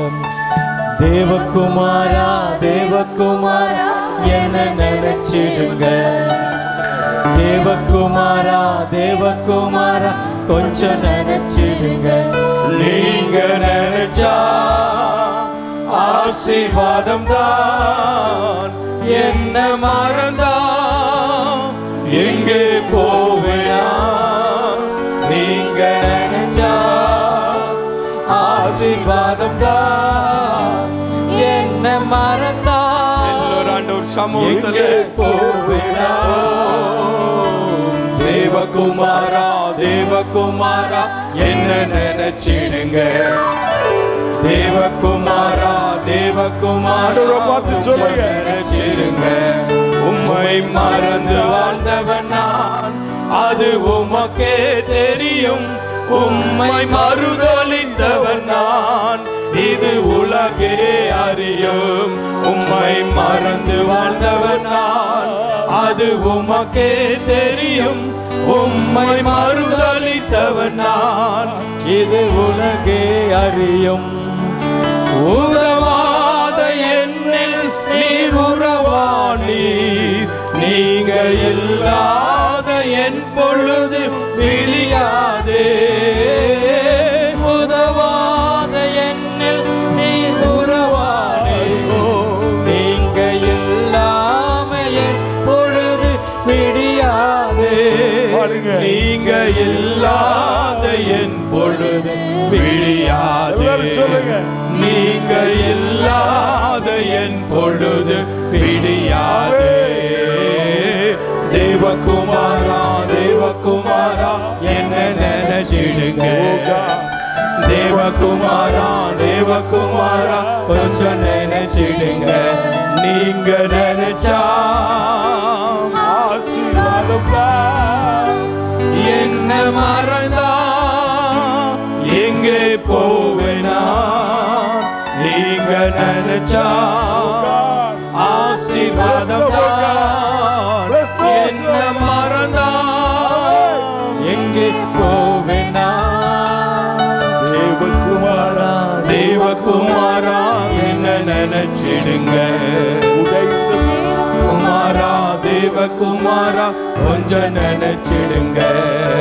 தேவகுமாரா தேவகுமாரா என்ன நினைச்சிடுங்க தேவகுமாரா தேவகுமாரா கொஞ்சம் நினைச்சிடுங்க நீங்க நினைச்சா ஆசீர்வாதம் தான் என்ன மறந்தா எங்கே போவேனா நீங்க நினைச்சா ஆசீர்வாதம் மறந்தா எல்லோரும் ஆண்டவர் எங்கே சமூகத்திலே போவேனா தேவகுமாரா தேவகுமாரா என்ன நினைச்சிடுங்க தேவகுமாரா தேவகுமாரா ஆண்டவரை பார்த்து சொல்லுங்க. நினைச்சிடுங்க உம்மை மறந்து வாழ்ந்தவன் நான் அது உமக்கே தெரியும் உம்மை மறுதலித்தவன் நான் இது உலகே அறியும் உம்மை மறந்து வாழ்ந்தவன் நான் அது உமக்கே தெரியும் உம்மை மறுதலித்தவன் நான் இது உலகே அறியும் உறவாத என்னில் நீர் உறவாணி நீங்க இல்லாத என் பொழுது விழியாதே உதவாத என்னில் நீர் உறவாணி நீங்க இல்லாம என் பொழுது விடியாதே பாடுங்க. நீங்க இல்லாத என் பொழுது விழியாதே எல்லாரும் சொல்லுங்க. நீங்க இல்லாத என் பொழுது விடியாதே தேவகுமாரா தேவகுமாரா என்ன நினைச்சிடுங்க தேவகுமாரா தேவகுமாரா கொஞ்சம் நினைச்சிடுங்க நீங்க நினைச்சா ஆசீர்வாதம் தான். என்ன மறந்தா எங்கே போவேனா நீங்க நினைச்சா ஆசீர்வாதம் தான். என்ன மறந்தா எங்கே போவேனா தேவகுமாரா தேவகுமாரா என்ன நினைச்சிடுங்க உடைந்த குமாரா தேவகுமாரா கொஞ்சம் நினைச்சிடுங்க